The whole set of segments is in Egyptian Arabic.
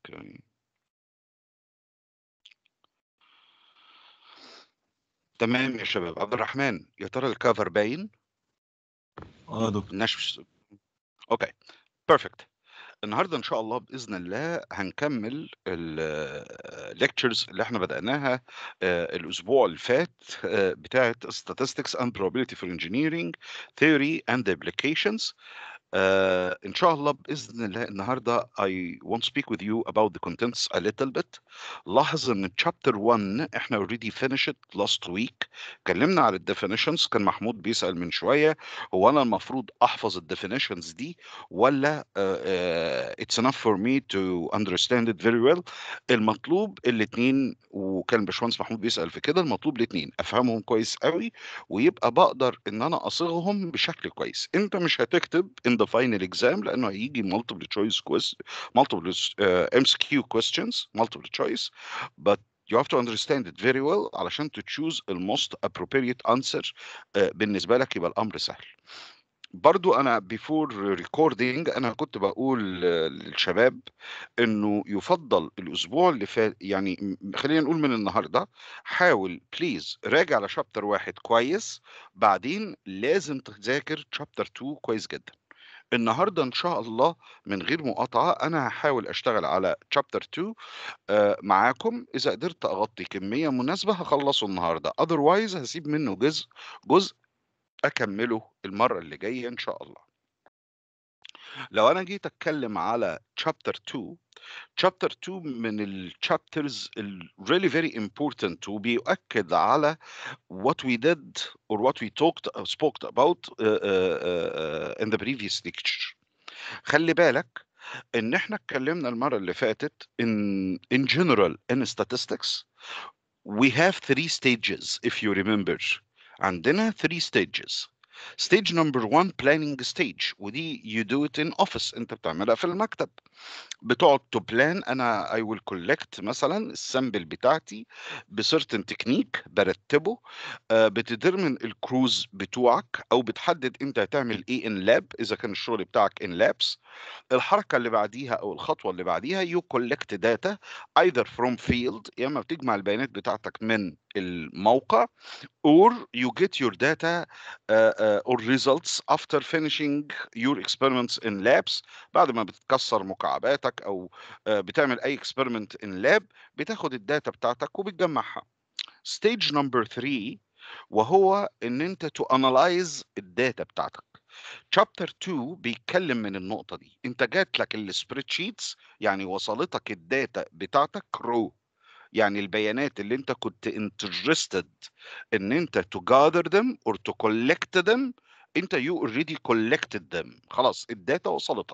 اوكي تمام يا شباب عبد الرحمن يا ترى الكفر باين اه يا دكتور الناس اوكي بيرفكت النهارده ان شاء الله باذن الله هنكمل الليكتشرز اللي احنا بدأناها آه، الاسبوع اللي فات آه، بتاعه statistics and probability for engineering theory and applications آه، ان شاء الله باذن الله النهارده I won't speak with you about the contents a little bit لاحظ ان chapter 1 احنا already finished last week اتكلمنا على الديفينيشنز كان محمود بيسأل من شويه هو انا المفروض احفظ الديفينيشنز دي ولا آه، uh, it's enough for me to understand it very well المطلوب الاثنين وكان باشمهندس محمود بيسأل في كده المطلوب الاثنين افهمهم كويس قوي ويبقى بقدر ان انا اصيغهم بشكل كويس انت مش هتكتب in the final exam لانه هيجي multiple choice quiz multiple uh, MCQ questions multiple choice but you have to understand it very well علشان to choose the most appropriate answer uh, بالنسبة لك يبقى الأمر سهل برضو انا بيفور ريكوردينج انا كنت بقول آه، للشباب انه يفضل الاسبوع اللي فات يعني م- خلينا نقول من النهارده حاول بليز راجع على شابتر واحد كويس بعدين لازم تذاكر شابتر 2 كويس جدا النهارده ان شاء الله من غير مقاطعه انا هحاول اشتغل على شابتر 2 آه، معاكم اذا قدرت اغطي كميه مناسبه هخلصه النهارده اذروايز هسيب منه جزء جزء اكمله المره اللي جايه ان شاء الله لو انا جيت اتكلم على chapter 2 chapter 2 من الشابترز ال really very important وبيؤكد على what we did or what we talked or spoke about uh, uh, uh, in the previous lecture خلي بالك ان احنا اتكلمنا المره اللي فاتت in in general in statistics we have three stages if you remember عندنا three stages stage number one planning stage ودي you do it in office انت بتعملها في المكتب بتقعد تو بلان انا I will collect مثلا السامبل بتاعتي بسيرتن تكنيك برتبه آه، بتدرمن الكروز بتوعك او بتحدد انت هتعمل ايه ان لاب اذا كان الشغل بتاعك ان لابس الحركه اللي بعديها او الخطوه اللي بعديها you collect data either from field يا اما بتجمع البيانات بتاعتك من الموقع or you get your data uh, uh, or results after finishing your experiments in labs بعد ما بتكسر مكعباتك او uh, بتعمل اي experiment in lab بتاخد الداتا بتاعتك وبتجمعها stage number 3 وهو ان انت to analyze الداتا بتاعتك chapter 2 بيتكلم من النقطة دي انت جات لك السبريد شيتس يعني وصلتك الداتا بتاعتك رو يعني البيانات اللي انت كنت interested ان انت to gather them or to collect them انت you already collected them خلاص الداتا وصلتك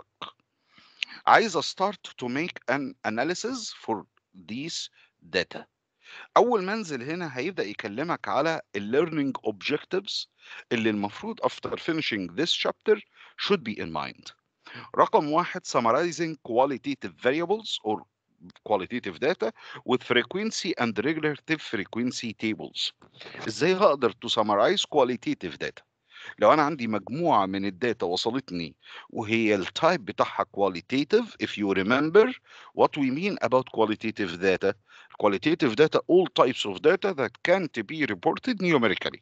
عايز start to make an analysis for these data اول ما انزل هنا هيبدا يكلمك على ال learning objectives اللي المفروض after finishing this chapter should be in mind رقم واحد summarizing qualitative variables or qualitative data with frequency and relative frequency tables ازاي هقدر to summarize qualitative data لو انا عندي مجموعه من الداتا وصلتني وهي التايب بتاعها qualitative if you remember what we mean about qualitative data qualitative data all types of data that can't be reported numerically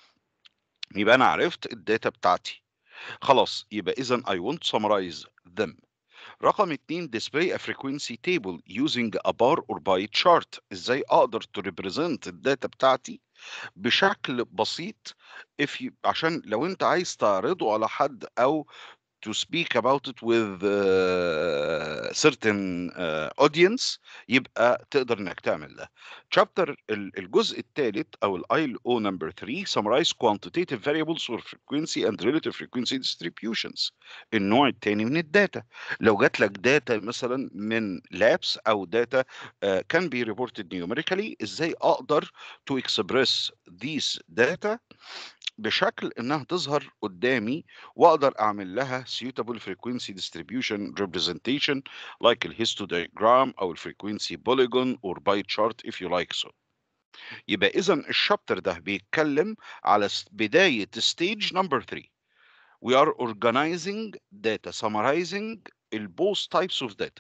يبقى انا عرفت الداتا بتاعتي خلاص يبقى اذا I want to summarize them رقم اتنين display a frequency table using a bar or by chart ازاي اقدر to represent الداتا بتاعتي بشكل بسيط if you عشان لو انت عايز تعرضه على حد او to speak about it with uh, certain uh, audience يبقى تقدر انك تعمل ده. chapter ال- الجزء الثالث او ال ILO number 3 summarize quantitative variables for frequency and relative frequency distributions. النوع الثاني من الداتا. لو جات لك داتا مثلا من labs او داتا uh, can be reported numerically ازاي اقدر to express these data بشكل انها تظهر قدامي واقدر اعمل لها suitable frequency distribution representation like ال histogram او ال frequency polygon or by chart if you like so يبقى اذا الشابتر ده بيتكلم على س- بداية stage number 3 we are organizing data summarizing ال both types of data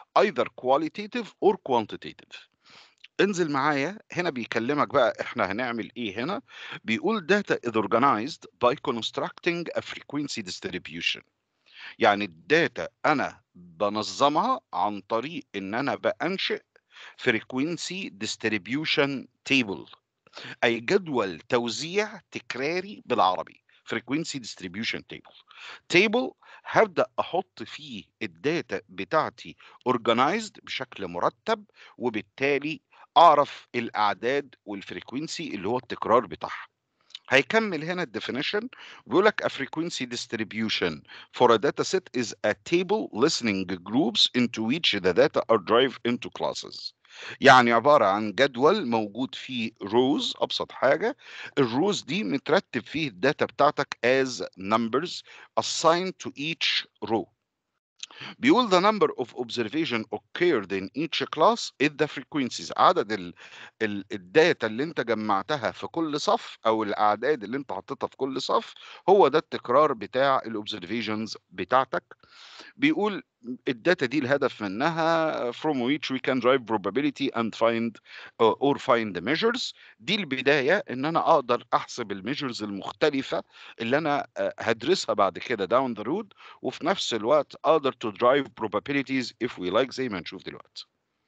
either qualitative or quantitative انزل معايا هنا بيكلمك بقى احنا هنعمل ايه هنا بيقول data is organized by constructing a frequency distribution يعني الداتا انا بنظمها عن طريق ان انا بانشئ frequency distribution table اي جدول توزيع تكراري بالعربي frequency distribution table table هبدا احط فيه الداتا بتاعتي organized بشكل مرتب وبالتالي اعرف الاعداد والفريكوينسي اللي هو التكرار بتاعها هيكمل هنا الديفينيشن بيقول لك a frequency distribution for a data set is a table listening groups into which the data are derived into classes يعني عبارة عن جدول موجود فيه روز أبسط حاجة الروز دي مترتب فيه الداتا بتاعتك as numbers assigned to each row بيقول the number of observation occurred in each class is the frequencies عدد ال ال الداتا اللي انت جمعتها في كل صف او الاعداد اللي انت حطيتها في كل صف هو ده التكرار بتاع الاوبزرفيشنز بتاعتك بيقول الداتا دي الهدف منها from which we can drive probability and find uh, or find the measures دي البداية ان انا اقدر احسب الميجرز المختلفة اللي انا uh, هدرسها بعد كده down the road وفي نفس الوقت اقدر to drive probabilities if we like زي ما نشوف دلوقتي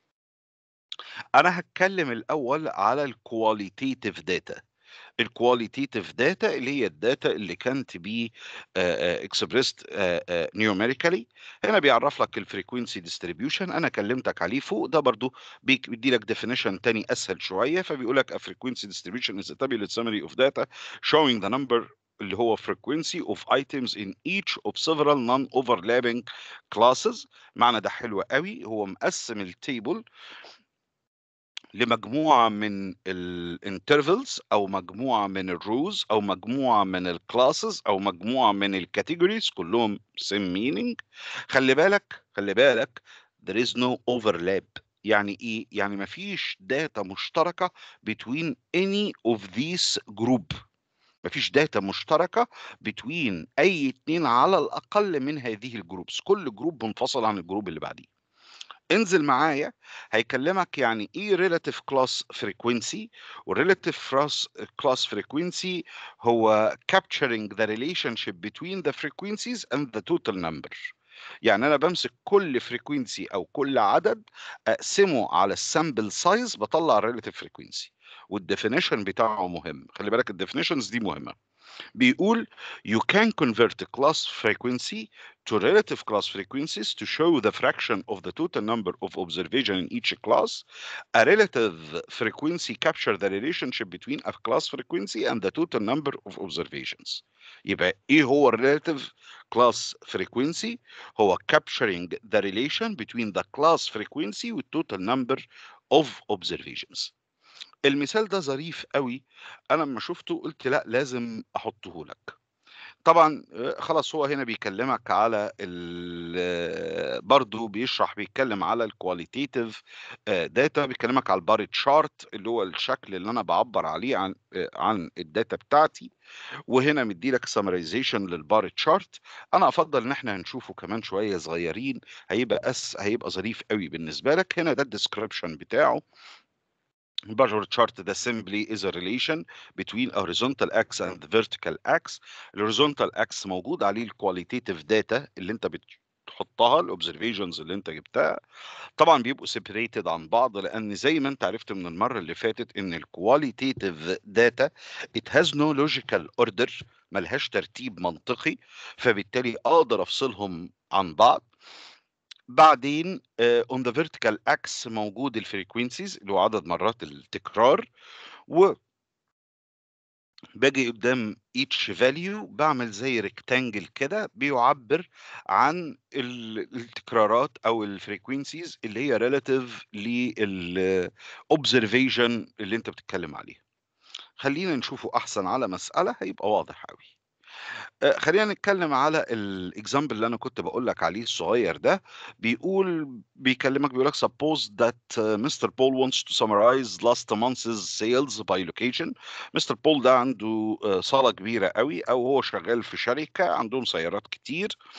انا هتكلم الاول على الكواليتيتيف داتا الكواليتيتيف داتا اللي هي الداتا اللي كانت بي اكسبريست نيوميريكالي هنا بيعرف لك الفريكوينسي ديستريبيوشن انا كلمتك عليه فوق ده برضو بيدي لك ديفينيشن تاني اسهل شويه فبيقول لك a frequency distribution is a tabulate summary of data showing the number اللي هو frequency of items in each of several non-overlapping classes معنى ده حلو قوي هو مقسم التيبل لمجموعة من الانترفلز أو مجموعة من الروز أو مجموعة من الكلاسز أو مجموعة من الكاتيجوريز كلهم same meaning خلي بالك خلي بالك there is no overlap يعني إيه؟ يعني مفيش داتا مشتركة between any of these group مفيش داتا مشتركة between أي اتنين على الأقل من هذه الجروبس كل جروب منفصل عن الجروب اللي بعديه انزل معايا هيكلمك يعني ايه relative class frequency والrelative class class frequency هو capturing the relationship between the frequencies and the total number يعني انا بمسك كل فريكوينسي او كل عدد اقسمه على السامبل سايز بطلع الريلاتيف فريكوينسي والديفينيشن بتاعه مهم خلي بالك الديفينيشنز دي مهمه بيقول you can convert class frequency to relative class frequencies to show the fraction of the total number of observation in each class. A relative frequency capture the relationship between a class frequency and the total number of observations. يبقى ايه هو relative class frequency؟ هو capturing the relation between the class frequency with total number of observations. المثال ده ظريف قوي انا لما شفته قلت لا لازم احطه لك طبعا خلاص هو هنا بيكلمك على برضه بيشرح بيتكلم على الكواليتيتيف داتا بيكلمك على البار تشارت اللي هو الشكل اللي انا بعبر عليه عن عن الداتا بتاعتي وهنا مدي لك سمرايزيشن للبار تشارت انا افضل ان احنا هنشوفه كمان شويه صغيرين هيبقى أس هيبقى ظريف قوي بالنسبه لك هنا ده الديسكربشن بتاعه البار chart ده simply is a relation between a horizontal axis and the vertical axis. الهوريزونتال axis موجود عليه الكواليتيتيف داتا اللي انت بتحطها الاوبزرفيشنز اللي انت جبتها طبعا بيبقوا separated عن بعض لان زي ما انت عرفت من المره اللي فاتت ان الكواليتيتيف داتا it has no logical order ملهاش ترتيب منطقي فبالتالي اقدر افصلهم عن بعض بعدين uh, on the vertical axis موجود الفريكوينسيز اللي هو عدد مرات التكرار و باجي قدام each value بعمل زي ريكتانجل كده بيعبر عن التكرارات او الفريكوينسيز اللي هي relative للobservation اللي انت بتتكلم عليه خلينا نشوفه احسن على مسألة هيبقى واضح قوي خلينا نتكلم على الاكزامبل اللي انا كنت بقول لك عليه الصغير ده بيقول بيكلمك بيقول لك suppose that Mr. Paul wants to summarize last month's sales by location Mr. Paul ده عنده صالة كبيرة قوي او هو شغال في شركة عندهم سيارات كتير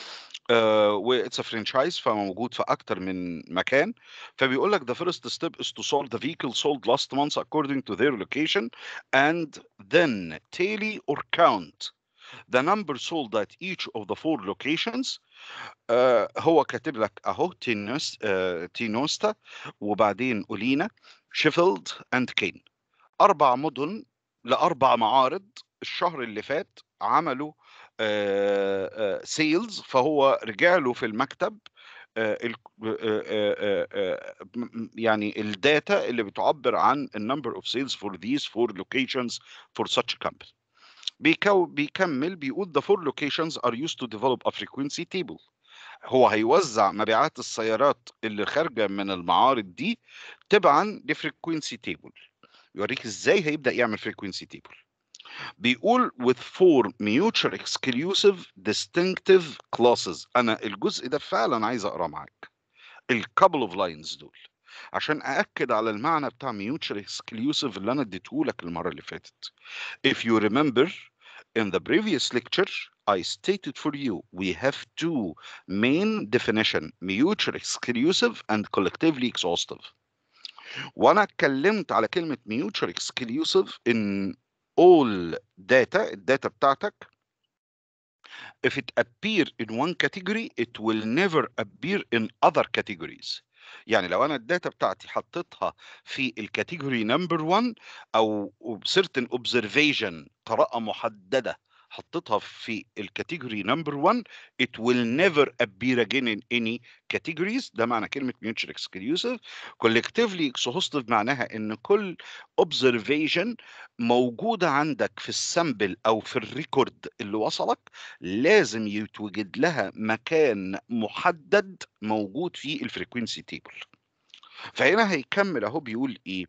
آآ وit's a franchise فموجود في أكتر من مكان، فبيقول لك the first step is to sort the vehicle sold last month according to their location and then tally or count the number sold at each of the 4 locations آآ هو كاتب لك أهو تينوس آآ تينوستا وبعدين أولينا، شيفيلد and كين. 4 مدن ل4 معارض الشهر اللي فات عملوا آآ آآ sales فهو رجع له في المكتب آآ الك آآ آآ آآ م م يعني الdata اللي بتعبّر عن الnumber of sales for these 4 locations for such a company. بيكو بيكمّل بيقول the 4 locations are used to develop a frequency table. هو هيوزّع مبيعات السيارات اللي خارجة من المعارض دي تبعًا لfrequency table. يورّيك إزاي هيبدأ يعمل frequency table. بيقول with 4 mutual exclusive distinctive classes. أنا الجزء ده فعلًا عايز أقراه معاك. الcouple of lines دول، عشان أأكد على المعنى بتاع mutual exclusive اللي أنا اديته لك المرّة اللي فاتت. If you remember in the previous lecture I stated for you we have 2 main definition mutual exclusive and collectively exhaustive. وأنا اتكلّمت على كلمة mutual exclusive in all data الdata بتاعتك if it appear in one category it will never appear in other categories. يعني لو أنا الdata بتاعتي حطيتها في الcategory number 1 أو ob certain observation قراءة محددة حطيتها في الcategory number 1 it will never appear again in any categories ده معنى كلمة mutual exclusive. collectively exhaustive معناها إن كل observation موجودة عندك في الsample أو في الrecord اللي وصلك لازم يتوجد لها مكان محدد موجود في الfrequency table. فهنا هيكمّل أهو بيقول إيه،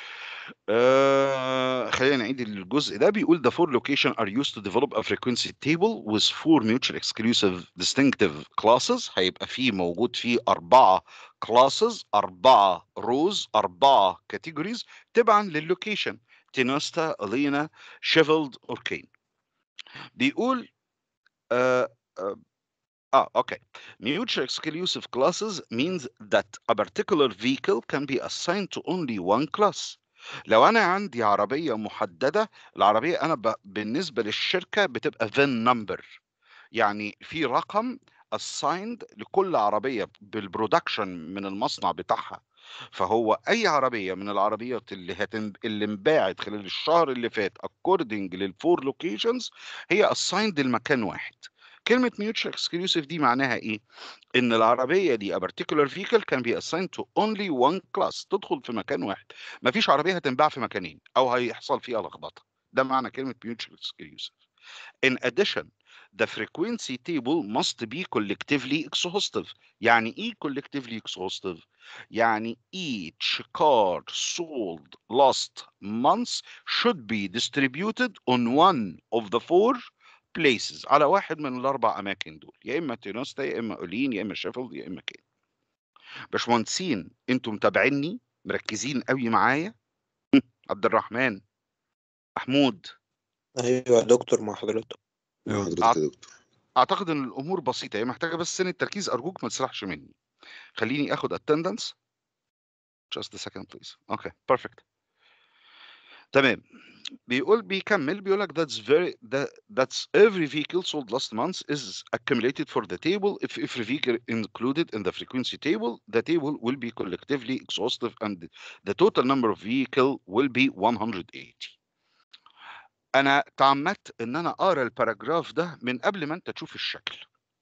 آآ خلّينا نعيد الجزء ده بيقول the 4 location are used to develop a frequency table with 4 mutual exclusive distinctive classes هيبقى في موجود فيه 4 classes 4 rows 4 categories تبعًا للlocation تينوستا، ألينا، شيفيلد or كين. بيقول آآ آآ آه أوكي. Mutual exclusive classes means that a particular vehicle can be assigned to only one class. لو أنا عندي عربية محددة، العربية أنا ب بالنسبة للشركة بتبقى VIN number يعني في رقم assigned لكل عربية بالproduction من المصنع بتاعها. فهو أي عربية من العربيات اللي هتن اللي انباعت خلال الشهر اللي فات according لل4 locations هي assigned لمكان واحد. كلمة mutual exclusive دي معناها إيه؟ إن العربية دي a particular vehicle can be assigned to only one class تدخل في مكان واحد. ما فيش عربية هتنباع في مكانين أو هيحصل فيها لخبطة. ده معنى كلمة mutual exclusive. In addition the frequency table must be collectively exhaustive. يعني إيه collectively exhaustive؟ يعني each car sold last month should be distributed on one of the 4 places على واحد من ال4 أماكن دول، يا إما تينوستا، يا إما أولين، يا إما شيفيلد، يا إما كين. باشمهندسين أنتم متابعينّي، مركّزين أوي معايا؟ إمم، عبد الرحمن، محمود. أيوه يا دكتور مع حضرتك. أيوه أع حضرتك يا دكتور. أعتقد إن الأمور بسيطة، هي محتاجة بس سِنّة تركيز أرجوك ما تسرحش منّي. خلّيني آخُد attendance. just a second please. Okay perfect. تمام. بيقول بيكمّل بيقول لك that's very that that's every vehicle sold last month is accumulated for the table if every vehicle included in the frequency table the table will be collectively exhaustive and the total number of vehicle will be 180. أنا تعمّدت إن أنا أقرا الباراجراف ده من قبل ما أنت تشوف الشكل.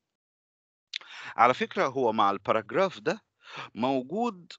على فكرة هو مع الباراجراف ده موجود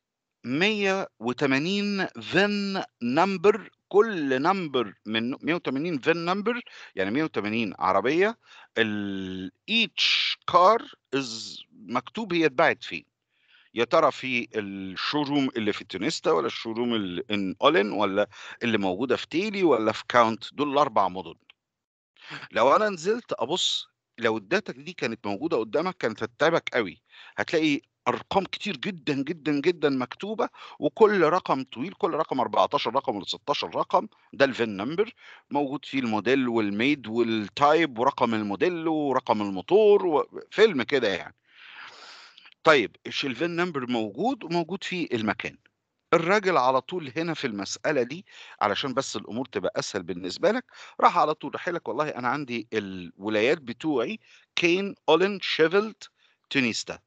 180 VIN number كل number من 180 VIN number يعني 180 عربية ال each car is مكتوب هي اتباعت فين. يا ترى في الshowroom اللي في تينوستا والّا الshowroom ال in أولين والّا اللي موجودة في تيلي والّا في كاونت دول ال4 مدن. لو أنا نزلت أبُص لو الdata دي كانت موجودة قدّامك كانت هتتعبك أوي. هتلاقي ارقام كتير جدا جدا جدا مكتوبه وكل رقم طويل كل رقم 14 رقم ولا 16 رقم ده الفين نمبر موجود فيه الموديل والميد والتايب ورقم الموديل ورقم الموتور وفيلم كده يعني طيب الفين نمبر موجود وموجود فيه المكان الراجل على طول هنا في المسألة دي علشان بس الأمور تبقى أسهل بالنسبة لك راح على طول راح لك والله أنا عندي الولايات بتوعي كين أولين شيفلت تونيستا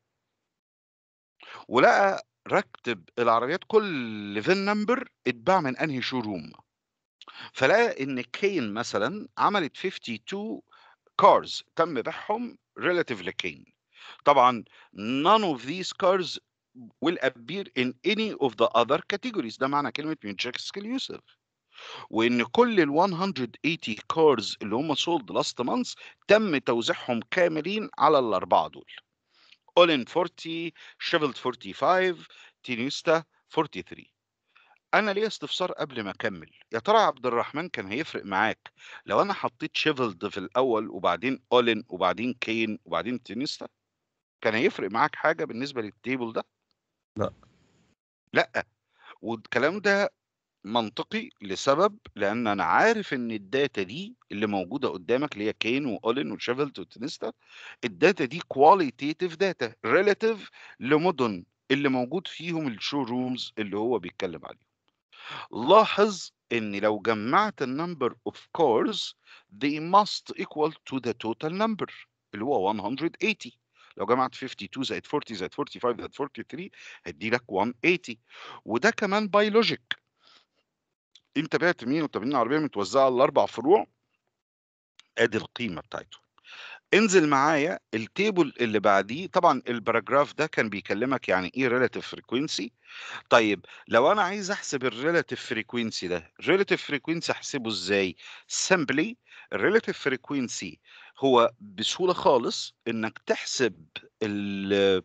ولقى ركب العربيات كل فين نمبر اتباع من انهي شوروم فلقى ان كين مثلا عملت 52 كارز تم بيعهم relative لكين طبعا none of these cars will appear in any of the other categories ده معنى كلمة mutual exclusive وان كل ال 180 كارز اللي هم sold last month تم توزيعهم كاملين على الاربعه دول اولين 40 شيفلد 45 تينيستا 43 انا ليا استفسار قبل ما اكمل يا ترى يا عبد الرحمن كان هيفرق معاك لو انا حطيت شيفلد في الاول وبعدين اولين وبعدين كين وبعدين تينيستا كان هيفرق معاك حاجه بالنسبه للتيبل ده لا. لا والكلام ده منطقي لسبب لان انا عارف ان الداتا دي اللي موجوده قدامك اللي هي كين واولين وشيفلت وتنستا الداتا دي كواليتيتيف داتا ريلاتيف لمدن اللي موجود فيهم الشو رومز اللي هو بيتكلم عليهم لاحظ ان لو جمعت النمبر اوف كارز they must equal to the total number اللي هو 180 لو جمعت 52 زائد 40 زائد 45 زائد 43 هيدي لك 180 وده كمان باي لوجيك انت بعت 180 عربيه متوزعه على الاربع فروع ادي القيمه بتاعتهم انزل معايا التيبل اللي بعديه طبعا الباراجراف ده كان بيكلمك يعني ايه ريلاتيف فريكوينسي طيب لو انا عايز احسب الريلاتيف فريكوينسي ده الريلاتيف فريكوينسي احسبه ازاي سمبلي الريلاتيف فريكوينسي هو بسهوله خالص انك تحسب ال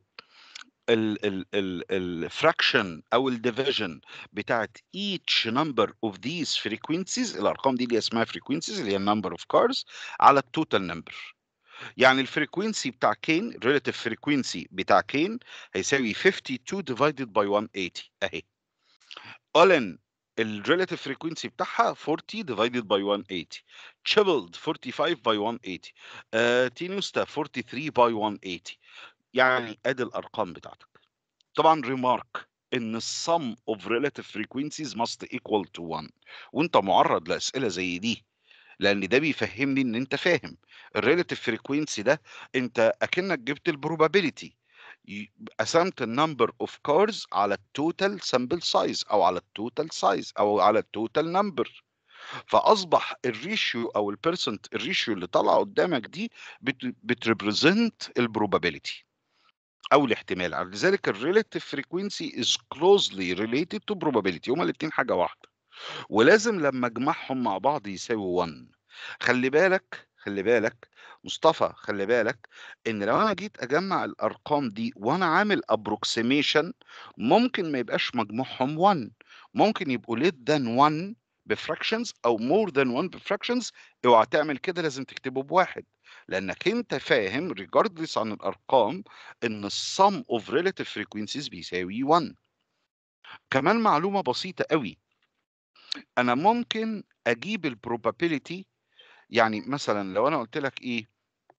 الفراكشن او الديفيجن بتاعت each number of these frequencies الارقام دي اللي اسمها frequencies اللي هي number of cars على التوتال نمبر يعني الفريكوينسي بتاع كين relative frequency بتاع كين هيساوي 52 divided by 180 اهي اولن الريلاتيف فريكوينسي بتاعها 40 divided by 180 تشيبلد 45 by 180 uh, تينوستا 43 by 180 يعني ادي الارقام بتاعتك طبعا ريمارك ان السم اوف ريلاتيف فريكوينسيز ماست ايكوال تو 1 وانت معرض لاسئله زي دي لان ده بيفهمني ان انت فاهم الريلاتيف فريكوينسي ده انت اكنك جبت البروبابيلتي قسمت النمبر اوف كارز على التوتال سامبل سايز او على التوتال سايز او على التوتال نمبر فاصبح الريشيو او البيرسنت الريشيو اللي طالعه قدامك دي بتريبريزنت البروبابيلتي او الاحتمال لذلك الريلاتيف فريكوينسي از كلوزلي ريليتد تو probability هما الاثنين حاجه واحده ولازم لما اجمعهم مع بعض يساوي 1 خلي بالك خلي بالك مصطفى خلي بالك ان لو انا جيت اجمع الارقام دي وانا عامل ابروكسيميشن ممكن ما يبقاش مجموعهم 1 ممكن يبقوا less than 1 بفراكشنز او more than 1 بفراكشنز اوعى تعمل كده لازم تكتبه بواحد لانك انت فاهم regardless عن الارقام ان السم اوف relative frequencies بيساوي 1 كمان معلومه بسيطه قوي انا ممكن اجيب البروبابيلتي يعني مثلا لو انا قلت لك ايه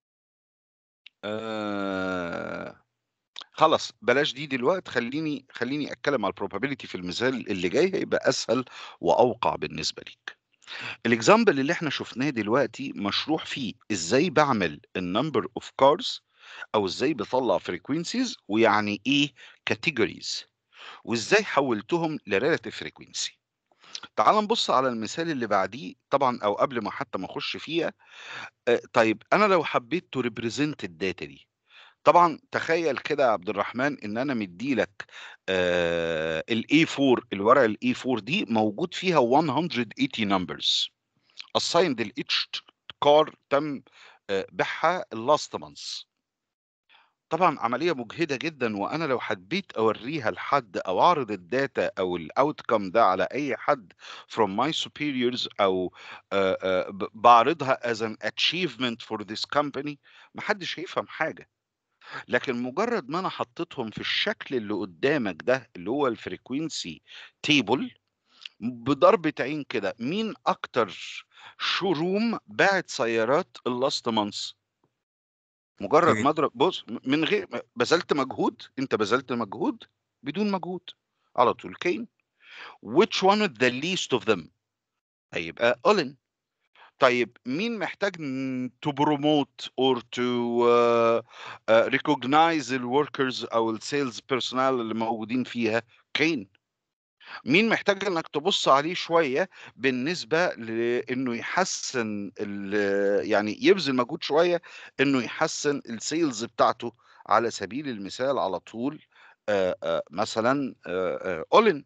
آه خلاص بلاش دي دلوقتي خليني خليني اتكلم على البروبابيلتي في المثال اللي جاي هيبقى اسهل واوقع بالنسبه ليك الاكزامبل اللي احنا شفناه دلوقتي مشروح فيه ازاي بعمل النمبر اوف كارز او ازاي بطلع فريكوينسيز ويعني ايه كاتيجوريز وازاي حولتهم لريلاتيف فريكوينسي تعال نبص على المثال اللي بعديه طبعا او قبل ما حتى ما اخش فيها آه، طيب انا لو حبيت تو ريبريزنت الداتا دي طبعا تخيل كده يا عبد الرحمن ان انا مدي لك الاي 4 الورقه الاي 4 دي موجود فيها 180 نمبرز assigned لإيتش كار تم آه، بيعها اللاست مانث طبعا عمليه مجهده جدا وانا لو حبيت اوريها لحد او اعرض الداتا او الاوتكم ده على اي حد from my superiors او آه، آه، ب- بعرضها as an achievement for this company محدش هيفهم حاجه لكن مجرد ما انا حطيتهم في الشكل اللي قدامك ده اللي هو الفريكوينسي تيبل بضربة عين كده مين اكتر شوروم باعت سيارات اللاست مانث مجرد كين. ما اضرب بص من غير بذلت مجهود انت بذلت مجهود بدون مجهود على طول كين which one of the least of them هيبقى اولن طيب مين محتاج to promote or to uh, uh, recognize الوركرز او السيلز بيرسونال اللي موجودين فيها كين مين محتاج انك تبص عليه شويه بالنسبه لانه يحسن ال- يعني يبذل مجهود شويه انه يحسن السيلز بتاعته على سبيل المثال على طول آه، آه، مثلا اولن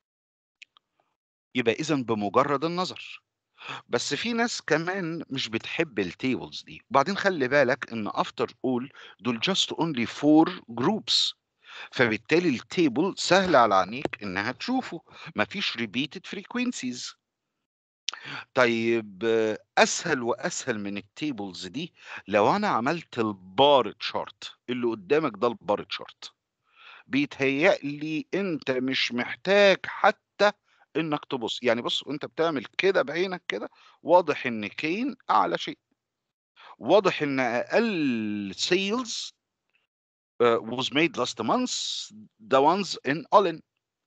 يبقى اذا بمجرد النظر بس في ناس كمان مش بتحب التيبلز دي وبعدين خلي بالك ان افتر اول دول جاست اونلي فور جروبس فبالتالي التيبل سهل على عينيك انها تشوفه مفيش ريبيتد فريكوينسيز طيب آه، اسهل واسهل من التيبلز دي لو انا عملت البار تشارت اللي قدامك ده البار تشارت بيتهيأ لي انت مش محتاج حتى انك تبص يعني بص وانت بتعمل كده بعينك كده واضح ان كين اعلى شيء واضح ان اقل sales uh, was made last month the ones in Olin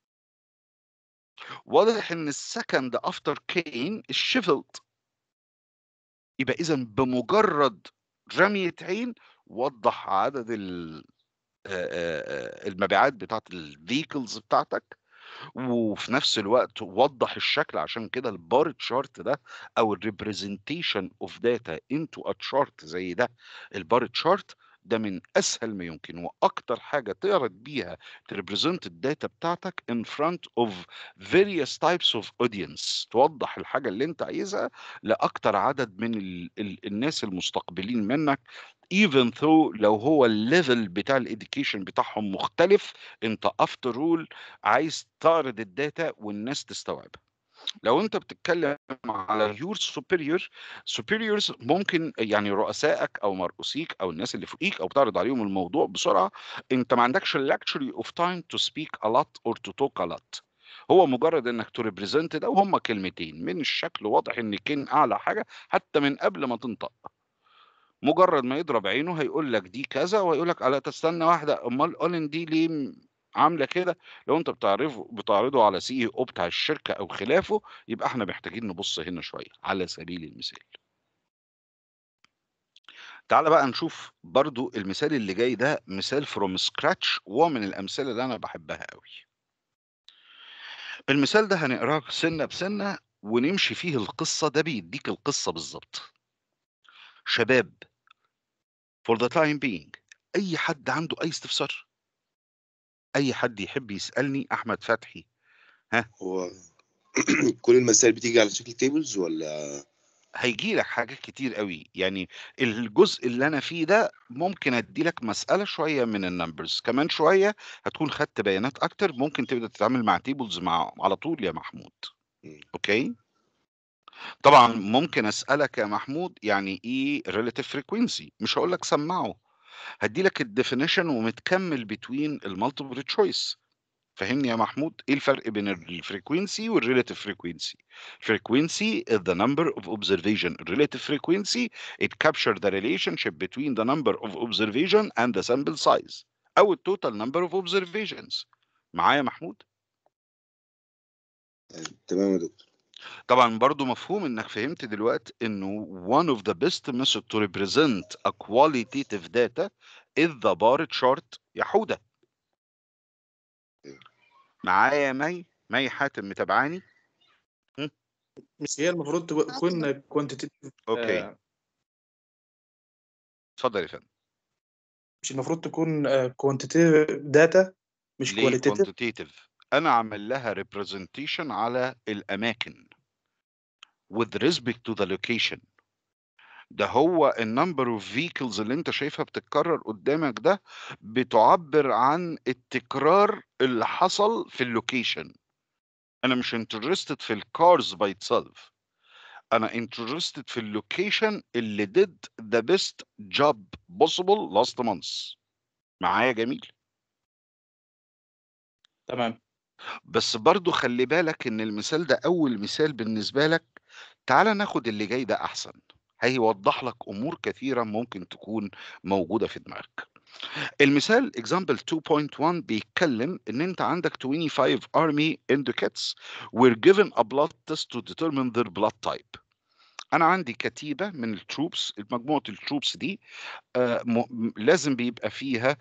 واضح ان السكند افتر كين الشيفلد يبقى اذا بمجرد رمية عين وضح عدد ال- آه، آه، آه، المبيعات بتاعت الفيكلز بتاعتك وفي نفس الوقت وضح الشكل عشان كده البار تشارت ده او الريبريزنتيشن اوف داتا انتو ا تشارت زي ده البار تشارت ده من اسهل ما يمكن واكتر حاجه تعرض بيها تريبريزنت الداتا بتاعتك in front of various types of audience توضح الحاجه اللي انت عايزها لاكتر عدد من ال ال الناس المستقبلين منك even though لو هو الليفل بتاع الاديوكيشن بتاعهم مختلف انت افتر اول عايز تعرض الداتا والناس تستوعبها لو انت بتتكلم على يور سوبيريور سوبيريورز ممكن يعني رؤسائك او مرؤوسيك او الناس اللي فوقيك او بتعرض عليهم الموضوع بسرعه انت ما عندكش اللكشري اوف تايم تو سبيك ا لوت اور تو توك ا لوت هو مجرد انك تريبريزنت ده وهم كلمتين من الشكل واضح ان كين اعلى حاجه حتى من قبل ما تنطق مجرد ما يضرب عينه هيقول لك دي كذا وهيقول لك على تستنى واحده امال اولن دي ليه م- عامله كده لو انت بتعرفه بتعرضه على سي او بتاع الشركه او خلافه يبقى احنا محتاجين نبص هنا شويه على سبيل المثال تعال بقى نشوف برضو المثال اللي جاي ده مثال فروم سكراتش ومن الامثله اللي انا بحبها قوي المثال ده هنقراه سنه بسنه ونمشي فيه القصه ده بيديك القصه بالظبط شباب for the time being اي حد عنده اي استفسار اي حد يحب يسالني احمد فتحي هو كل المسائل بتيجي على شكل تيبلز ولا هيجي لك حاجات كتير قوي يعني الجزء اللي انا فيه ده ممكن ادي لك مساله شويه من النمبرز كمان شويه هتكون خدت بيانات اكتر ممكن تبدا تتعامل مع تيبلز مع على طول يا محمود مم. اوكي طبعا ممكن اسالك يا محمود يعني ايه relative frequency مش هقول لك سمعه هدي لك الديفينيشن ومتكمل بتوين المالتيبل تشويس فهمني يا محمود ايه الفرق بين الفريكوينسي والريلاتيف فريكوينسي frequency is the number of observation relative frequency it captures the relationship between the number of observation and the sample size او التوتال number of observations معايا يا محمود تمام يا دكتور طبعا برضو مفهوم انك فهمت دلوقتي انه one of the best method to represent a qualitative data is the bar chart يا حودة معايا يا مي مي حاتم متابعاني مش هي المفروض تكون كوانتيتيف اوكي اتفضل يا فندم مش المفروض تكون كوانتيتيف داتا مش ليه كواليتيف quantitative انا عامل لها representation على الاماكن with respect to the location ده هو النمبر اوف vehicles اللي انت شايفها بتتكرر قدامك ده بتعبر عن التكرار اللي حصل في اللوكيشن انا مش interested في الكارز by itself انا interested في اللوكيشن اللي did the best job possible last month معايا جميل تمام بس برضو خلي بالك ان المثال ده اول مثال بالنسبة لك تعال ناخد اللي جاي ده احسن هيوضح لك امور كثيرة ممكن تكون موجودة في دماغك المثال example 2.1 بيتكلم ان انت عندك 25 army indicates were given a blood test to determine their blood type انا عندي كتيبة من التروبس مجموعة التروبس دي آه، م- م- لازم بيبقى فيها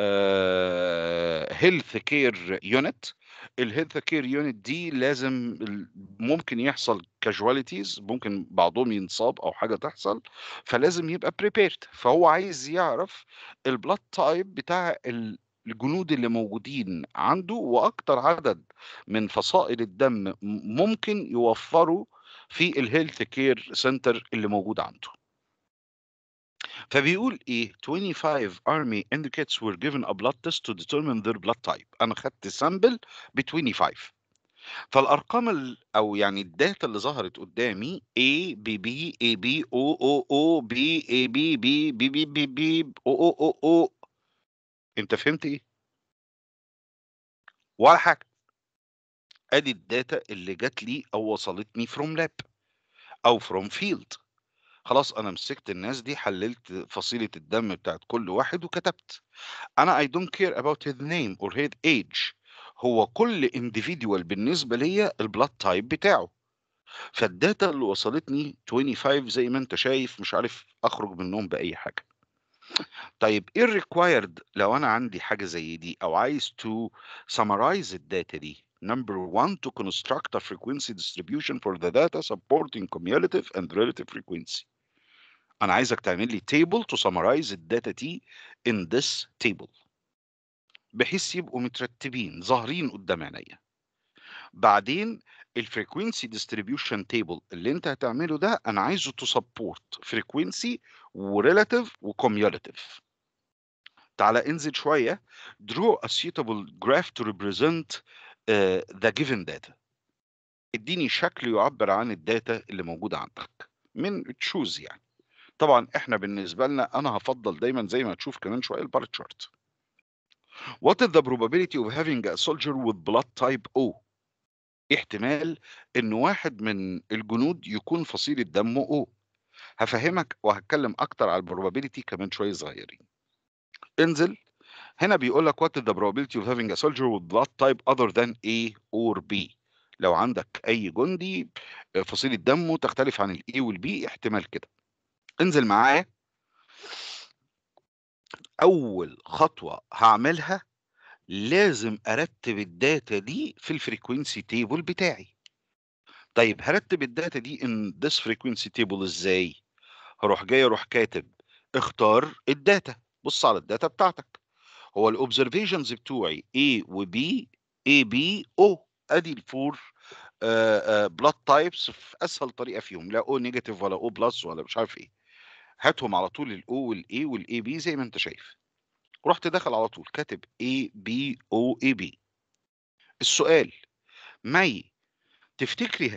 هيلث كير يونت الهيلث كير يونت دي لازم ال- ممكن يحصل كاجواليتيز ممكن بعضهم ينصاب او حاجه تحصل فلازم يبقى بريبيرد فهو عايز يعرف البلاد تايب بتاع ال- الجنود اللي موجودين عنده واكتر عدد من فصائل الدم م- ممكن يوفروا في الهيلث كير سنتر اللي موجود عنده فبيقول ايه 25 army indicates were given a blood test to determine their blood type انا خدت سامبل ب 25 فالارقام ال... او يعني الداتا اللي ظهرت قدامي A B B A B O O O B A B B B B B B O O O O انت فهمت ايه ولا حاجه ادي الداتا اللي جات لي او وصلتني from lab او from field خلاص انا مسكت الناس دي حللت فصيله الدم بتاعت كل واحد وكتبت انا I don't care about his name or his age هو كل individual بالنسبه ليا البلاد تايب بتاعه فالداتا اللي وصلتني 25 زي ما انت شايف مش عارف اخرج منهم باي حاجه طيب ايه الريكوايرد لو انا عندي حاجه زي دي او عايز to summarize الداتا دي number one to construct a frequency distribution for the data supporting cumulative and relative frequency انا عايزك تعمل لي table to summarize الداتا دي in this table بحيث يبقوا مترتبين ظاهرين قدام عينيا بعدين الفريكوينسي ديستريبيوشن تيبل اللي انت هتعمله ده انا عايزه تو سبورت فريكوينسي وريلاتيف وكوميوليتيف تعالى انزل شويه draw a suitable graph to represent uh, the given data اديني شكل يعبر عن الداتا اللي موجوده عندك من تشوز يعني طبعا احنا بالنسبه لنا انا هفضل دايما زي ما تشوف كمان شويه البار تشارت What is the probability of having a soldier with blood type O احتمال ان واحد من الجنود يكون فصيلة دمه O هفهمك وهتكلم اكتر على البروبابيلتي كمان شوية صغيرين انزل هنا بيقول لك what is the probability of having a soldier with blood type other than A or B لو عندك اي جندي فصيلة دمه تختلف عن الاي والبي احتمال كده انزل معايا اول خطوة هعملها لازم ارتب الداتا دي في الفريكوينسي تيبل بتاعي طيب هرتب الداتا دي in this frequency table ازاي هروح جاي اروح كاتب اختار الداتا بص على الداتا بتاعتك هو الاوبزرفيشنز بتوعي A و B A B O ادي الفور بلاد تايبس في اسهل طريقه فيهم لا او نيجاتيف ولا او بلس ولا مش عارف ايه هاتهم على طول الاو والاي والاي بي زي ما انت شايف رحت داخل على طول كاتب A B O A B السؤال مي تفتكري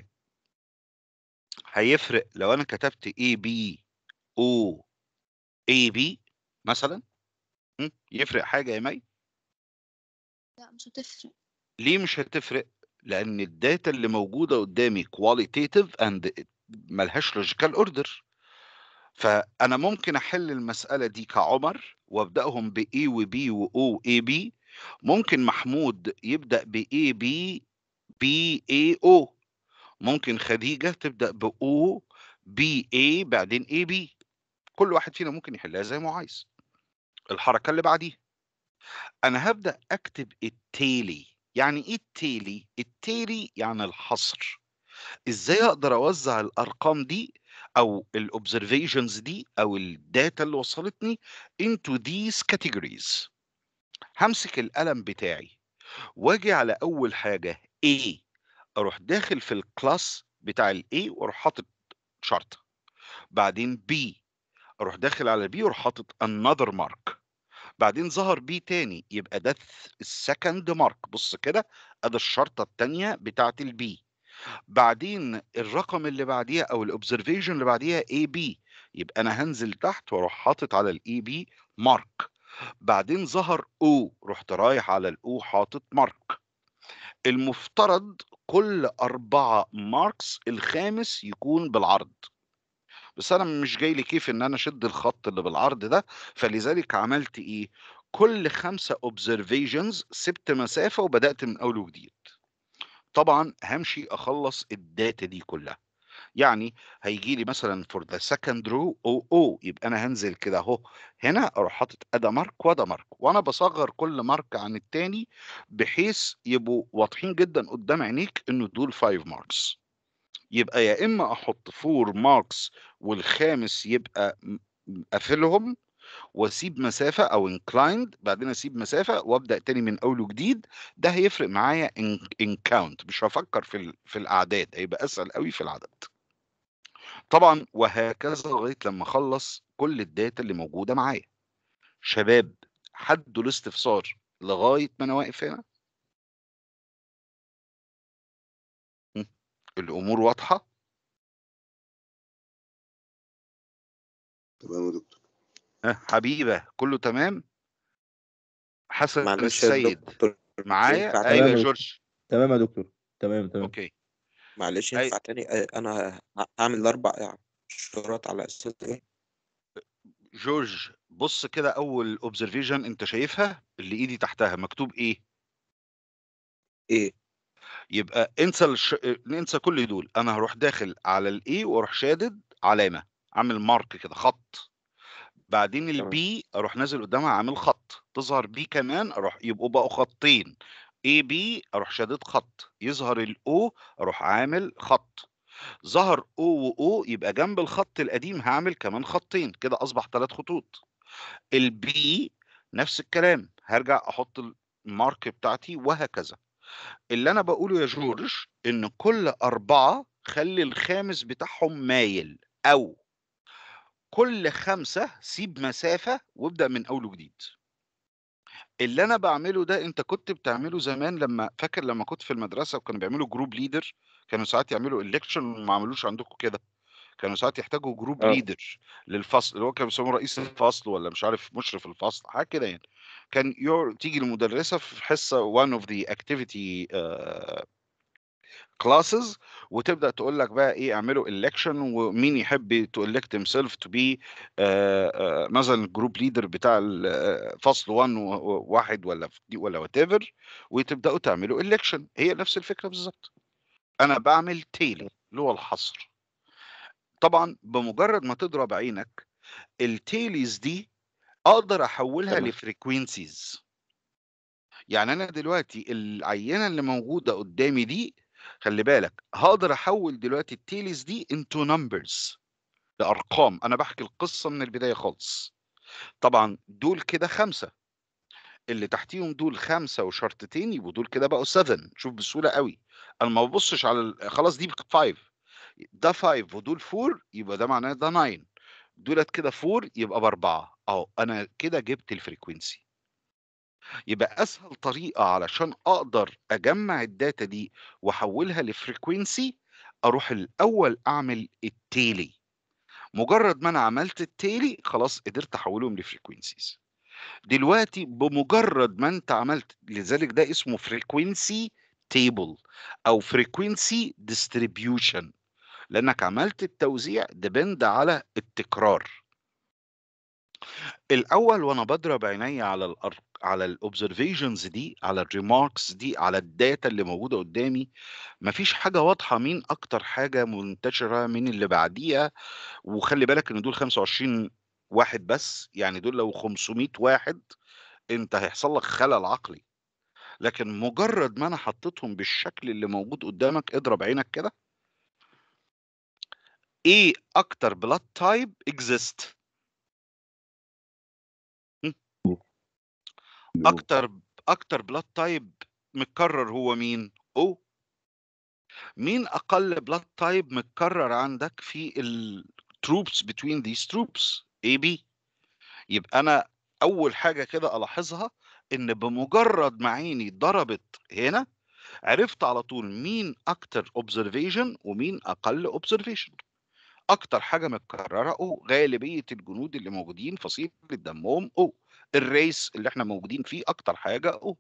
هيفرق لو انا كتبت A B O A B مثلا م? يفرق حاجه يا مي لا مش هتفرق ليه مش هتفرق لان الداتا اللي موجوده قدامي كواليتيتيف اند ملهاش لوجيكال اوردر فانا ممكن احل المساله دي كعمر وابداهم ب A و B و O A B ممكن محمود يبدا ب A B B A O ممكن خديجه تبدا ب O B A بعدين A B كل واحد فينا ممكن يحلها زي ما هو عايز الحركه اللي بعديها انا هبدا اكتب التالي يعني ايه التالي التالي يعني الحصر ازاي اقدر اوزع الارقام دي او الاوبزرفيشنز دي او الداتا اللي وصلتني into these categories همسك القلم بتاعي واجي على اول حاجه A اروح داخل في الكلاس بتاع ال A واروح حاطط شرطه بعدين B اروح داخل على B واروح حاطط another mark بعدين ظهر بي تاني يبقى ده السكند مارك بص كده ادي الشرطه الثانيه بتاعت البي بعدين الرقم اللي بعديها او الاوبزرفيشن اللي بعديها اي بي يبقى انا هنزل تحت واروح حاطط على الاي بي مارك بعدين ظهر او رحت رايح على الاو حاطط مارك المفترض كل أربعة ماركس الخامس يكون بالعرض بس انا مش جاي لي كيف ان انا اشد الخط اللي بالعرض ده فلذلك عملت ايه كل خمسة observations سبت مسافة وبدأت من اول وجديد طبعا همشي اخلص الداتا دي كلها يعني هيجي لي مثلا for the second row او او يبقى انا هنزل كده اهو هنا اروح حاطط ادا مارك ودا مارك وانا بصغر كل مارك عن التاني بحيث يبقوا واضحين جدا قدام عينيك انه دول 5 ماركس يبقى يا اما احط 4 ماركس والخامس يبقى م- م- قافلهم واسيب مسافه او انكلايند بعدين اسيب مسافه وابدا تاني من اول وجديد ده هيفرق معايا ان كاونت مش هفكر في ال- في الاعداد هيبقى اسهل قوي في العدد طبعا وهكذا لغايه لما اخلص كل الداتا اللي موجوده معايا شباب حدوا الاستفسار لغايه ما انا واقف هنا م? الامور واضحه تمام يا دكتور ها حبيبه كله تمام حسن معلش يا السيد دكتور معايا ينفع ايوه تمام يا يا جورج تمام يا دكتور تمام تمام اوكي معلش أي ينفع تاني آه، انا ه- هعمل الاربع شروط على اساس ايه جورج بص كده اول اوبزرفيشن انت شايفها اللي ايدي تحتها مكتوب ايه ايه يبقى انسى الش... ننسى كل دول انا هروح داخل على الاي واروح شادد علامه عامل مارك كده خط بعدين تمام البي اروح نازل قدامها عامل خط تظهر بي كمان اروح يبقوا بقوا خطين اي بي اروح شادد خط يظهر الاو اروح عامل خط ظهر او واو يبقى جنب الخط القديم هعمل كمان خطين كده اصبح ثلاث خطوط البي نفس الكلام هرجع احط المارك بتاعتي وهكذا اللي انا بقوله يا جورج ان كل اربعة خلي الخامس بتاعهم مايل او كل خمسة سيب مسافة وابدأ من اول وجديد اللي انا بعمله ده انت كنت بتعمله زمان لما فاكر لما كنت في المدرسة وكانوا بيعملوا جروب ليدر كانوا ساعات يعملوا الكشن وما عملوش عندكم كده كانوا ساعات يحتاجوا جروب اه ليدر للفصل اللي هو كانوا بيسموه رئيس الفصل ولا مش عارف مشرف الفصل حاجه كده يعني كان يور تيجي المدرسه في حصه one of the activity uh, classes وتبدا تقول لك بقى ايه اعملوا election ومين يحب to elect himself to be آه، آه، مثلا الجروب ليدر بتاع ال- آه، فصل 1 واحد ولا ولا وات ايفر وتبداوا تعملوا election هي نفس الفكره بالظبط انا بعمل تيلي اللي هو الحصر طبعا بمجرد ما تضرب عينك التيليز دي اقدر احولها تمام لفريكوينسيز يعني انا دلوقتي العينه اللي موجوده قدامي دي خلي بالك هقدر احول دلوقتي التيليز دي into numbers لارقام انا بحكي القصه من البدايه خالص طبعا دول كده خمسه اللي تحتيهم دول خمسه وشرطتين يبقوا دول كده بقوا 7 شوف بسهوله قوي انا ما ببصش على ال- خلاص دي 5 ده 5 ودول 4 يبقى ده معناه ده 9 دولت كده 4 يبقى باربعه اهو انا كده جبت الفريكوينسي يبقى اسهل طريقه علشان اقدر اجمع الداتا دي واحولها لفريكوينسي اروح الاول اعمل التيلي مجرد ما انا عملت التيلي خلاص قدرت احولهم لفريكوينسيز دلوقتي بمجرد ما انت عملت لذلك ده اسمه فريكوينسي تيبل او فريكوينسي ديستريبيوشن لانك عملت التوزيع ديبند على التكرار الاول وانا بضرب عيني على الأر... على الاوبزرفيشنز دي على الريماركس دي على الداتا اللي موجوده قدامي مفيش حاجه واضحه مين اكتر حاجه منتشره من اللي بعديها وخلي بالك ان دول 25 واحد بس يعني دول لو 500 واحد انت هيحصل لك خلل عقلي لكن مجرد ما انا حطيتهم بالشكل اللي موجود قدامك اضرب عينك كده ايه اكتر بلاد تايب اكزيست اكتر اكتر بلاد تايب متكرر هو مين او مين اقل بلاد تايب متكرر عندك في التروبس between these troops اي بي يبقى انا اول حاجه كده الاحظها ان بمجرد ما عيني ضربت هنا عرفت على طول مين اكتر observation ومين اقل observation اكتر حاجه متكرره او غالبيه الجنود اللي موجودين فصيله دمهم او الريس اللي احنا موجودين فيه اكتر حاجه او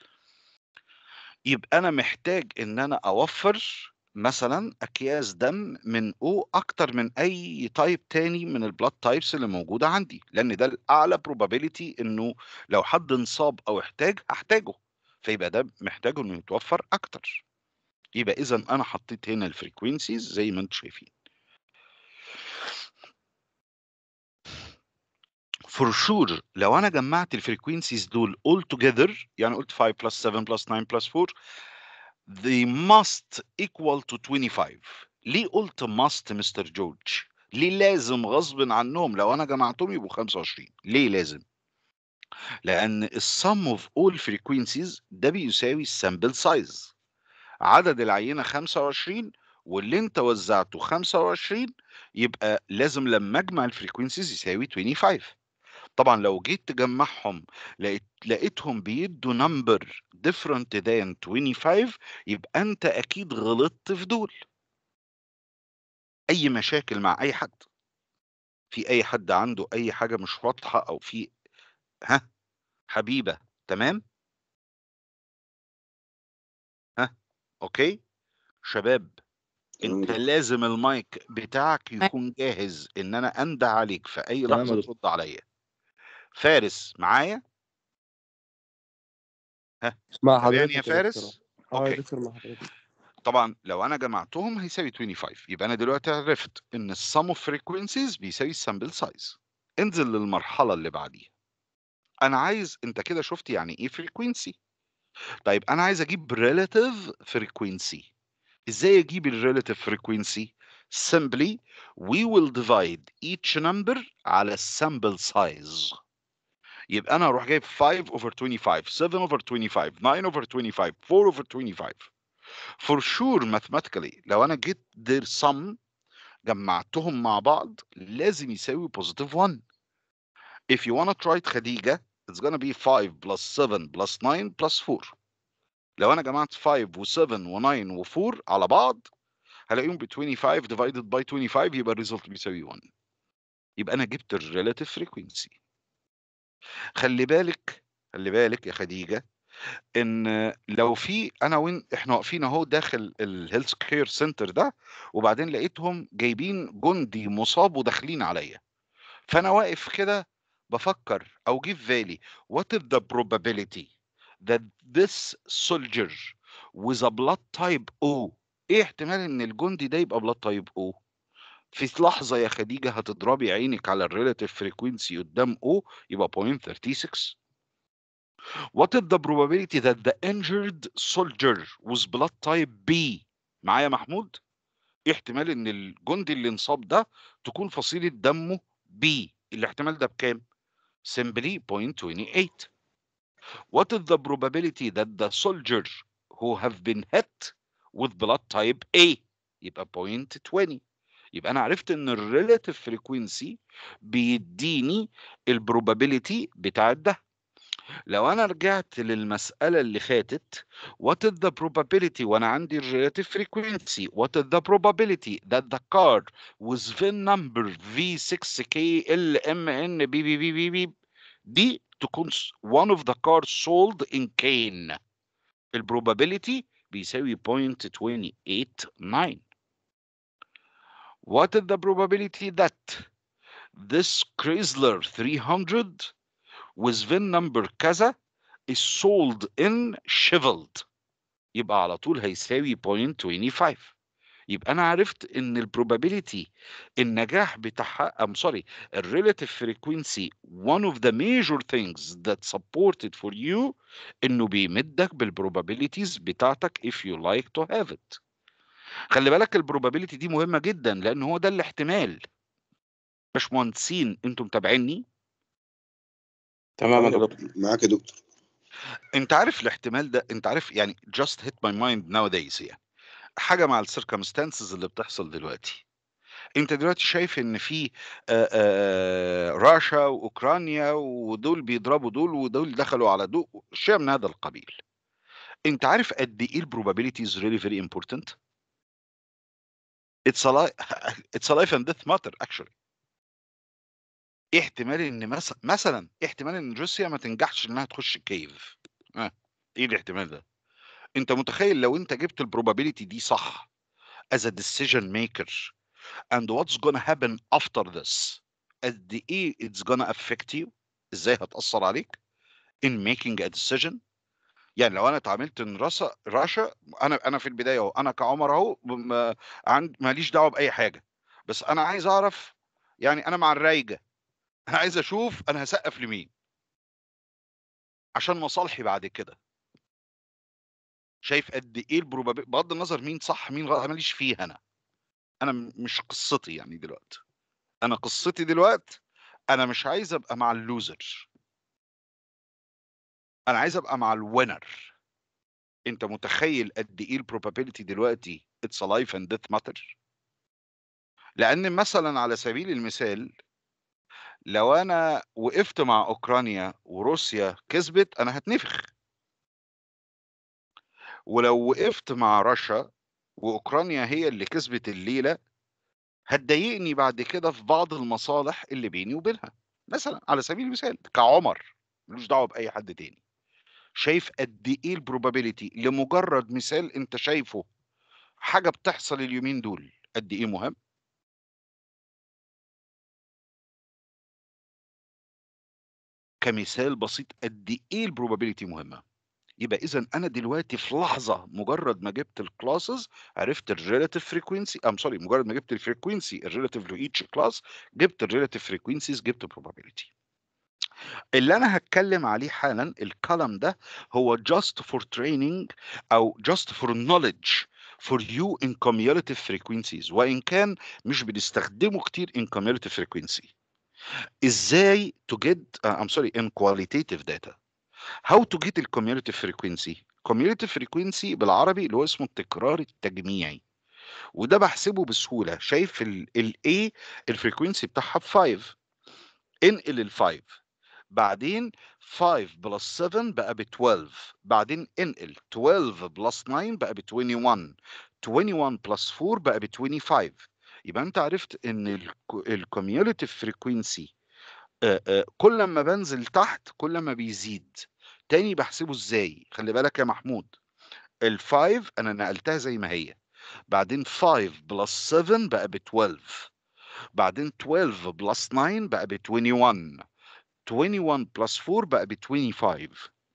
يبقى انا محتاج ان انا اوفر مثلا اكياس دم من او اكتر من اي تايب تاني من البلاد تايبس اللي موجوده عندي لان ده الاعلى probability انه لو حد انصاب او احتاج هحتاجه فيبقى ده محتاجه انه يتوفر اكتر يبقى اذا انا حطيت هنا الفريكوينسيز زي ما انتم شايفين فور شور لو انا جمعت الفريكوينسيز دول all together يعني قلت 5 plus 7 plus 9 plus 4 they must equal to 25 ليه قلت must مستر جورج ليه لازم غصب عنهم لو انا جمعتهم يبقوا 25 ليه لازم لان السم اوف all frequencies ده بيساوي السامبل سايز عدد العينه 25 واللي انت وزعته 25 يبقى لازم لما اجمع الفريكوينسيز يساوي 25 طبعا لو جيت تجمعهم لقيت لقيتهم بيدوا نمبر different than 25 يبقى انت اكيد غلطت في دول اي مشاكل مع اي حد في اي حد عنده اي حاجه مش واضحه او في ها حبيبه تمام ها اوكي شباب تمام انت دكتور. لازم المايك بتاعك يكون جاهز ان انا انده عليك في اي تمام يا لحظه دكتور. ترد عليا فارس معايا مع تابعني حضرتك يا يا فارس دكتور اه اوكي يا دكتور مع حضرتك طبعا لو انا جمعتهم هيساوي 25 يبقى انا دلوقتي عرفت ان السم اوف فريكوينسيز بيساوي السامبل سايز انزل للمرحله اللي بعديها انا عايز انت كده شفت يعني ايه فريكوينسي طيب انا عايز اجيب ريلاتيف فريكوينسي ازاي اجيب الريلاتيف فريكوينسي simply we will divide each number على السامبل سايز يبقى انا اروح جايب 5 over 25 7 over 25 9 over 25 4 over 25 for sure mathematically لو انا جيت their sum جمعتهم مع بعض لازم يساوي positive 1 if you wanna try it خديجة it's gonna be 5 plus 7 plus 9 plus 4 لو انا جمعت 5 و7 و9 و4 على بعض هلاقيهم ب 25 divided by 25 يبقى الريزلت بيساوي 1 يبقى انا جبت الريلاتيف فريكوينسي خلي بالك خلي بالك يا خديجه ان لو في انا وين احنا واقفين اهو داخل الهيلث كير سنتر ده وبعدين لقيتهم جايبين جندي مصاب وداخلين عليا فانا واقف كده بفكر او جه في بالي what is the probability that this soldier with a blood type O ايه احتمال ان الجندي ده يبقى blood type O في لحظة يا خديجة هتضربي عينك على الريلاتيف فريكوينسي قدام O يبقى 0.36 What is the probability that the injured soldier with blood type B معايا محمود؟ ايه احتمال ان الجندي اللي انصاب ده تكون فصيلة دمه B الاحتمال ده بكام؟ Simply 0.28 What is the probability that the soldier who have been hit with blood type A يبقى 0.20 يبقى انا عرفت ان الريلاتيف فريكوينسي بيديني البروبابيليتي بتاعت ده لو انا رجعت للمساله اللي فاتت what is the probability وانا عندي الريلاتيف فريكوينسي what is the probability that the car with VIN number V6KLMN دي تكون س- one of the cars sold in Kane البروبابيليتي بيساوي 0.289 What is the probability that this Chrysler 300 with VIN number كذا is sold in Sheffield يبقى على طول هيساوي 0.25 يبقى انا عرفت ان البروبابيليتي النجاح بتاعها ام سوري الريلاتيف فريكوينسي one of the major things that supported for you انه بيمدك بالبروبابيليتيز بتاعتك if you like to have it خلي بالك البروبابيليتي دي مهمه جدا لان هو ده الاحتمال باشمهندسين انتوا متابعيني تمام يا معاك يا دكتور معاك يا دكتور انت عارف الاحتمال ده انت عارف يعني just hit my mind nowadays يعني حاجه مع السيركمستانسز اللي بتحصل دلوقتي انت دلوقتي شايف ان في آه، آه، راشا واوكرانيا ودول بيضربوا دول ودول دخلوا على دول شيء من هذا القبيل انت عارف قد ايه البروبابيلتي is really very important it's a life it's a life and death matter actually إيه احتمال إن مث مثلًا إيه احتمال إن روسيا ما تنجحش إنها تخش كييف؟ ها، إيه الاحتمال ده؟ أنت متخيل لو أنت جبت الprobability دي صح as a decision maker and what's gonna happen after this قد إيه it's gonna affect you إزاي هتأثّر عليك in making a decision يعني لو أنا اتعاملت إن راسا راشا أنا أنا في البداية أهو، أنا كعمر أهو م عن ما ليش دعوة بأي حاجة، بس أنا عايز أعرف يعني أنا مع الرايجة، أنا عايز أشوف أنا هاسقّف لمين. عشان مصالحي بعد كده. شايف قد إيه الprobabi بغض النظر مين صح مين غلط أنا ما ليش فيها أنا. أنا م مش قصتي يعني دلوقتي. أنا قصتي دلوقتي أنا مش عايز أبقى مع الloser. أنا عايز أبقى مع الwinner. أنت متخيل قد إيه الprobability دلوقتي it's a life and death matter؟ لأن مثلًا على سبيل المثال لو أنا وقفت مع أوكرانيا وروسيا كسبت أنا هاتنفخ. ولو وقفت مع راشا وأوكرانيا هي اللي كسبت الليلة، هتضايقني بعد كده في بعض المصالح اللي بيني وبينها، مثلًا على سبيل المثال كعمر، ما لوش دعوة بأي حد تاني. شايف قد إيه الprobability لمجرد مثال أنت شايفه حاجة بتحصل اليومين دول، قد إيه مهم؟ كمثال بسيط قد إيه الprobability مهمة. يبقى إذًا أنا دلوقتي في لحظة مجرد ما جبت الclasses عرفت الrelative frequency I'm sorry مجرد ما جبت الfrequency الrelative لeach class جبت الrelative frequencies جبت probability. اللي أنا هاتكلم عليه حالًا الcolumn ده هو just for training أو just for knowledge for you in cumulative frequencies وإن كان مش بنستخدمه كتير in cumulative frequency. إزاي to get uh, I'm sorry in qualitative data. How to get الcumulative frequency؟ cumulative frequency بالعربي اللي هو اسمه التكرار التجميعي. وده باحسبه بسهولة، شايف ال الA الfrequency بتاعها ب5 انقل ال5 بعدين 5 plus 7 بقى ب12 بعدين انقل 12 plus 9 بقى ب21 21 plus 4 بقى ب25 يبقى أنت عرفت إن الك الcumulative frequency آآ آآ كل أمّا بانزل تحت كل ما بيزيد. تاني باحسبه إزاي؟ خلّي بالك يا محمود ال5 أنا نقلتها زي ما هي، بعدين 5 plus 7 بقى ب12 بعدين 12 plus 9 بقى ب21 21 plus 4 بقى ب25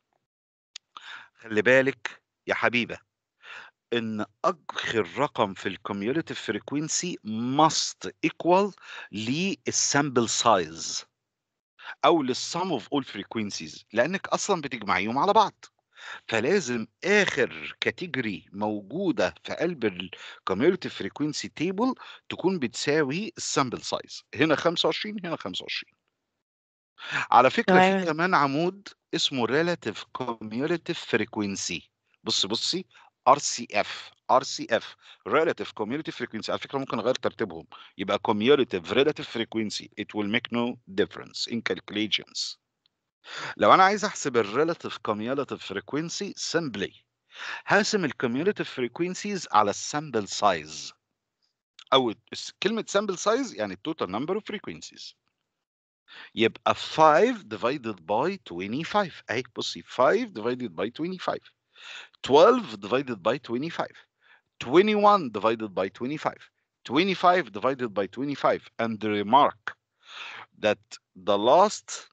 خلّي بالك يا حبيبة إن آخر رقم في الcumulative frequency must equal للsample size أو للsum of all frequencies لأنِك أصلًا بتجمعيهم على بعض، فلازم آخر category موجودة في قلب الcumulative frequency table تكون بتساوي الsample size هنا 25 هنا 25. على فكرة في تمام. كمان عمود اسمه relative cumulative frequency بُصّي، بُصّي RCF RCF relative cumulative frequency على فكرة ممكن أغيّر ترتيبهم يبقى cumulative relative frequency it will make no difference in calculations. لو أنا عايز أحسب الrelative cumulative frequency simply هاقسم الcumulative frequencies على الsample size أو الس كلمة sample size يعني الtotal number of frequencies. يبقى 5 divided by 25 أهي بُصّي 5 divided by 25 12 divided by 25 21 divided by 25 25 divided by 25 and remark that the last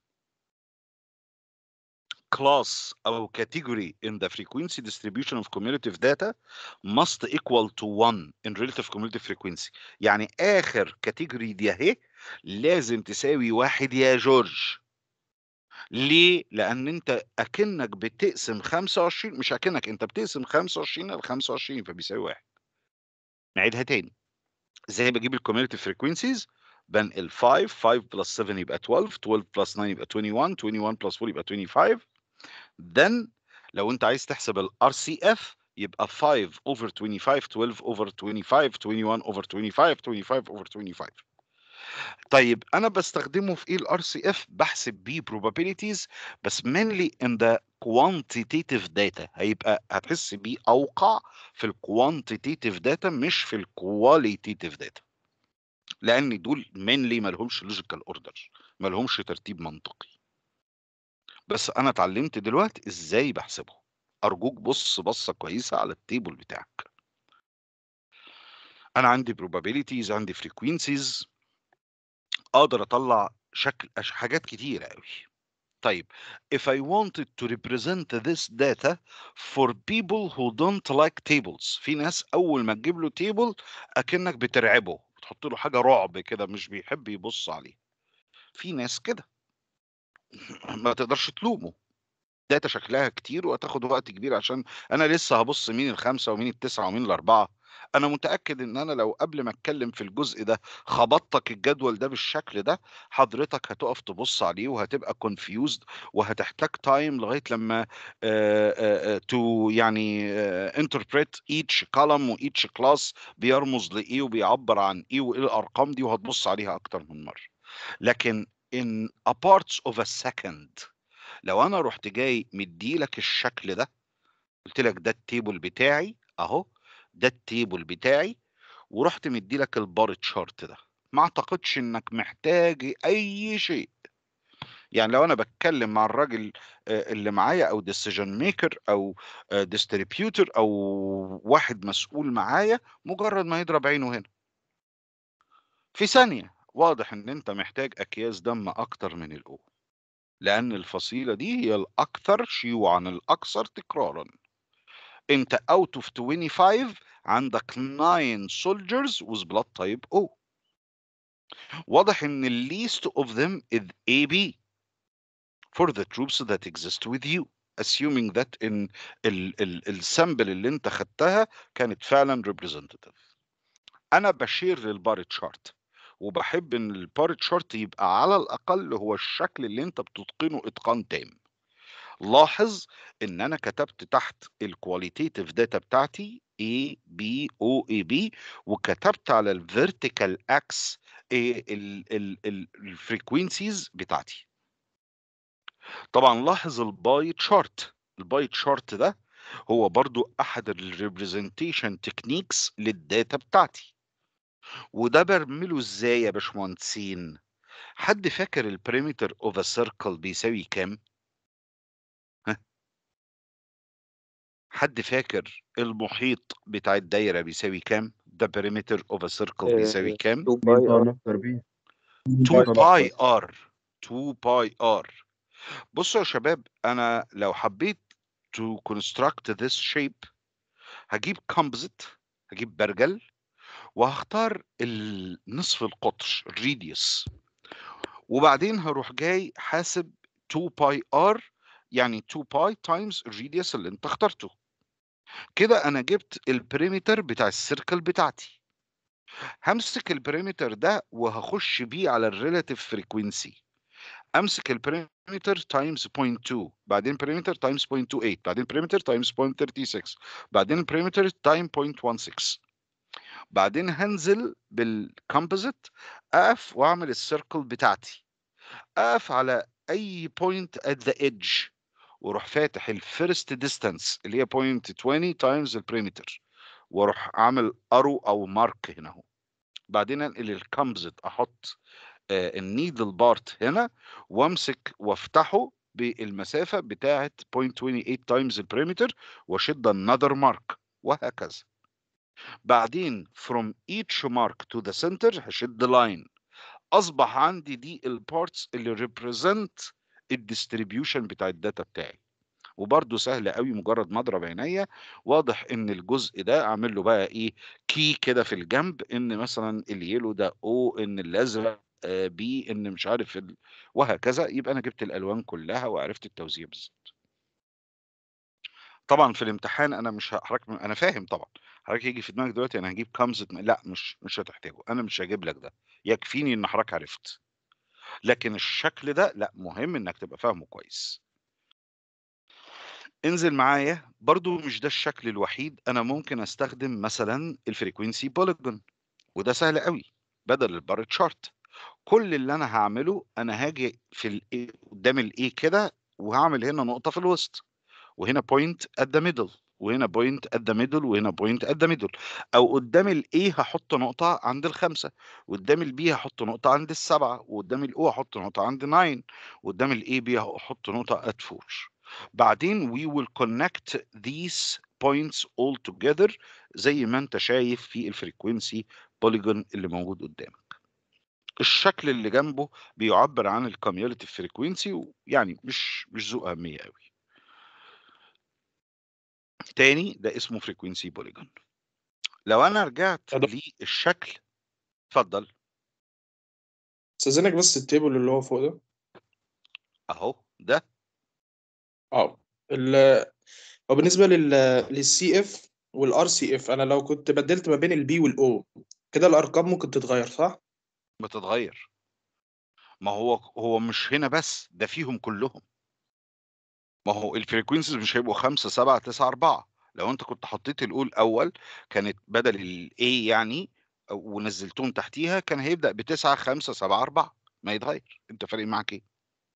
class أو category in the frequency distribution of cumulative data must equal to 1 in relative cumulative frequency يعني آخر category دي أهي لازم تساوي 1 يا جورج. ليه؟ لأن أنت أكنّك بتقسم 25 مش أكنّك أنت بتقسم 25 على 25 فبيساوي 1. نعيدها تاني. إزاي باجيب الcumulative frequencies؟ بانقل 5 5 plus 7 يبقى 12 12 plus 9 يبقى 21 21 plus 4 يبقى 25 then لو أنت عايز تحسب الRCF يبقى 5 over 25 12 over 25 21 over 25 25 over 25. طيب أنا باستخدمه في إيه الRCF؟ باحسب بيه probabilities بس mainly in the quantitative data هيبقى هتحس بيه أوقع في الquantitative data مش في الqualitative data. لأن دول mainly ما لهمش logical order ما لهمش ترتيب منطقي بس انا اتعلمت دلوقتي ازاي بحسبه ارجوك بص بصه كويسه على التيبل بتاعك انا عندي probabilities عندي frequencies اقدر اطلع شكل أش- حاجات كتيره قوي طيب if I wanted to represent this data for people who don't like tables في ناس اول ما تجيب له تيبل اكنك بترعبه بتحط له حاجه رعب كده مش بيحب يبص عليه في ناس كده ما تقدرش تلومه داتا شكلها كتير وهتاخد وقت كبير عشان انا لسه هبص مين الخمسه ومين التسعه ومين الاربعه انا متاكد ان انا لو قبل ما اتكلم في الجزء ده خبطتك الجدول ده بالشكل ده حضرتك هتقف تبص عليه وهتبقى كونفيوزد وهتحتاج تايم لغايه لما تو يعني انتربريت ايتش كولم وايتش كلاس بيرمز لايه وبيعبر عن ايه وايه الارقام دي وهتبص عليها اكتر من مره لكن in a parts of a second لو انا رحت جاي مديلك الشكل ده قلت لك ده التيبل بتاعي اهو ده التيبل بتاعي ورحت مديلك البار تشارت ده ما اعتقدش انك محتاج اي شيء يعني لو انا بتكلم مع الراجل آه، اللي معايا او ديسيجن ميكر او ديستريبيوتر او واحد مسؤول معايا مجرد ما يضرب عينه هنا في ثانية واضح ان انت محتاج اكياس دم اكتر من الاو لان الفصيلة دي هي الاكثر شيوعا الاكثر تكرارا انت out of 25 عندك 9 soldiers with blood type O واضح ان ال least of them is AB for the troops that exist with you assuming that in ال ال السامبل اللي انت خدتها كانت فعلا representative انا بشير للبار تشارت وبحب ان البار تشارت يبقى على الاقل هو الشكل اللي انت بتتقنه اتقان تام لاحظ ان انا كتبت تحت الكواليتيتيف داتا بتاعتي A B O A B وكتبت على الفيرتيكال اكس الفريكوينسيز بتاعتي طبعا لاحظ الباي تشارت الباي تشارت ده هو برضو احد الريبريزنتيشن تكنيكس للداتا بتاعتي وده برمله ازاي يا باشمهندسين حد فاكر البريمتر اوف ا سيركل بيساوي كام حد فاكر المحيط بتاع الدايرة بيساوي كام؟ ده perimeter of a circle بيساوي كام؟ 2 باي ار نكتر بيه 2 باي باي ار 2 باي ار بصوا يا شباب انا لو حبيت to construct this shape هجيب composite هجيب برجل وهختار ال- نصف القطر الريديوس وبعدين هروح جاي حاسب 2 باي ار يعني 2 باي تايمز الريديوس اللي انت اخترته كده انا جبت البريمتر بتاع السيركل بتاعتي همسك البريمتر ده وهخش بيه على الريلاتيف فريكوينسي امسك البريمتر تايمز 0.2 بعدين بريمتر تايمز 0.28 بعدين بريمتر تايمز 0.36 بعدين البريمتر تايم 0.16 بعدين هنزل بالكومبوزيت اقف واعمل السيركل بتاعتي اقف على اي بوينت ات ذا ايدج واروح فاتح الفيرست ديستانس اللي هي 0.20 تايمز البريمتر واروح عامل ارو او مارك هنا اهو بعدين انقل الكومبوزيت احط النيدل بارت هنا وامسك وافتحه بالمسافه بتاعه 0.28 تايمز البريمتر واشد another مارك وهكذا بعدين from each mark to the center هشد لاين اصبح عندي دي البارتس اللي represent الديستريبيوشن بتاع الداتا بتاعي وبرده سهل قوي مجرد ما اضرب عينيا واضح ان الجزء ده اعمل له بقى ايه كي كده في الجنب ان مثلا اليلو ده او ان الازرق آه، بي ان مش عارف ال... وهكذا يبقى انا جبت الالوان كلها وعرفت التوزيع بالظبط طبعا في الامتحان انا مش هحرك انا فاهم طبعا حضرتك يجي في دماغك دلوقتي انا هجيب كامزة لا مش مش هتحتاجه انا مش هجيب لك ده يكفيني ان حضرتك عرفت لكن الشكل ده لا مهم انك تبقى فاهمه كويس انزل معايا برضو مش ده الشكل الوحيد انا ممكن استخدم مثلا الفريكوينسي بوليجون وده سهل قوي بدل البار تشارت كل اللي انا هعمله انا هاجي في ال قدام الايه كده وهعمل هنا نقطه في الوسط وهنا بوينت ات ذا ميدل وهنا بوينت at the middle وهنا بوينت at the middle او قدام الاي هحط نقطه عند الخمسه وقدام البي هحط نقطه عند السبعه وقدام الاو هحط نقطه عند 9 وقدام الاي بي هحط نقطه at 4 بعدين we will connect these points all together زي ما انت شايف في الفريكوينسي بوليجون اللي موجود قدامك الشكل اللي جنبه بيعبر عن الكوميوليتيف فريكوينسي ويعني مش مش ذو اهميه قوي تاني ده اسمه فريكوينسي بوليجون لو انا رجعت يا دكتور. للشكل اتفضل استاذنك بس التيبل اللي هو فوق ده اهو ده اه ال هو بالنسبه لل للسي اف والار سي اف انا لو كنت بدلت ما بين البي والاو كده الارقام ممكن تتغير صح؟ بتتغير ما هو هو مش هنا بس ده فيهم كلهم ما هو الفريكوينسيز مش هيبقوا 5 7 9 4 لو انت كنت حطيت الاول الاول كانت بدل الاي يعني ونزلتهم تحتيها كان هيبدا ب 9 5 7 4 ما يتغير انت فارق معاك ايه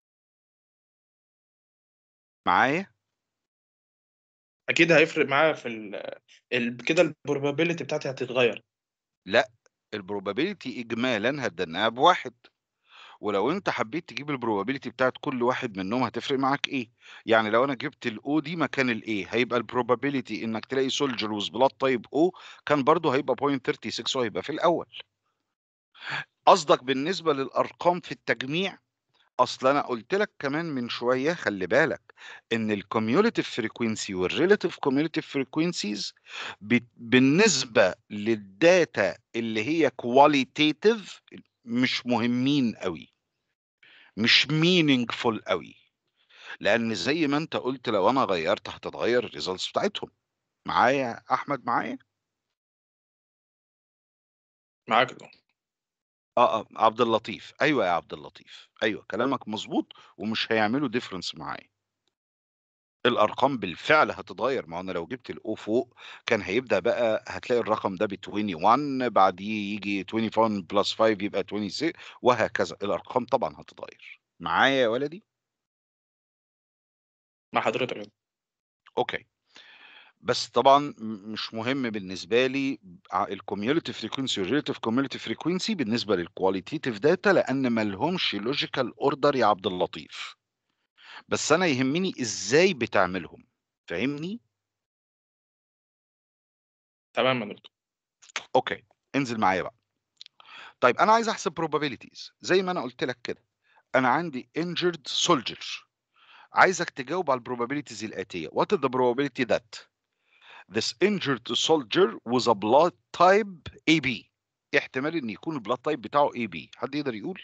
معايا اكيد هيفرق معايا في ال... ال... كده البروبابيلتي بتاعتي هتتغير لا البروبابيلتي اجمالا هتدناها بواحد ولو انت حبيت تجيب البروبابيلتي بتاعت كل واحد منهم هتفرق معاك ايه يعني لو انا جبت الاو دي مكان الاي هيبقى البروبابيلتي انك تلاقي سولجر وذ بلاد تايب او كان برضه هيبقى 0.36 وهيبقى في الاول قصدك بالنسبه للارقام في التجميع اصل انا قلت لك كمان من شويه خلي بالك ان الكوميوليتيف فريكوينسي والريلاتيف كوميوليتيف فريكوينسيز بالنسبه للداتا اللي هي كواليتيتيف مش مهمين قوي مش مينينجفول قوي لان زي ما انت قلت لو انا غيرت هتتغير الريزلتس بتاعتهم معايا احمد معايا معاك ده اه اه عبد اللطيف ايوه يا عبد اللطيف ايوه كلامك مظبوط ومش هيعملوا ديفرنس معايا الارقام بالفعل هتتغير ما هو انا لو جبت الاو فوق كان هيبدا بقى هتلاقي الرقم ده ب 21 بعديه يجي 21 بلس 5 يبقى 26 وهكذا الارقام طبعا هتتغير معايا يا ولدي مع حضرتك كده. اوكي بس طبعا م- مش مهم بالنسبه لي الكوميوليتيف فريكونسي والريليتيف كوميوليتيف فريكونسي بالنسبه للكواليتيتيف داتا لان ما لهمش لوجيكال اوردر يا عبد اللطيف بس انا يهمني ازاي بتعملهم فاهمني تمام يا دكتور اوكي انزل معايا بقى طيب انا عايز احسب probabilities زي ما انا قلت لك كده انا عندي injured soldier عايزك تجاوب على البروبابيلتيز الاتيه what is the probability that this injured soldier was a blood type AB إيه احتمال ان يكون البلاد تايب بتاعه AB حد يقدر يقول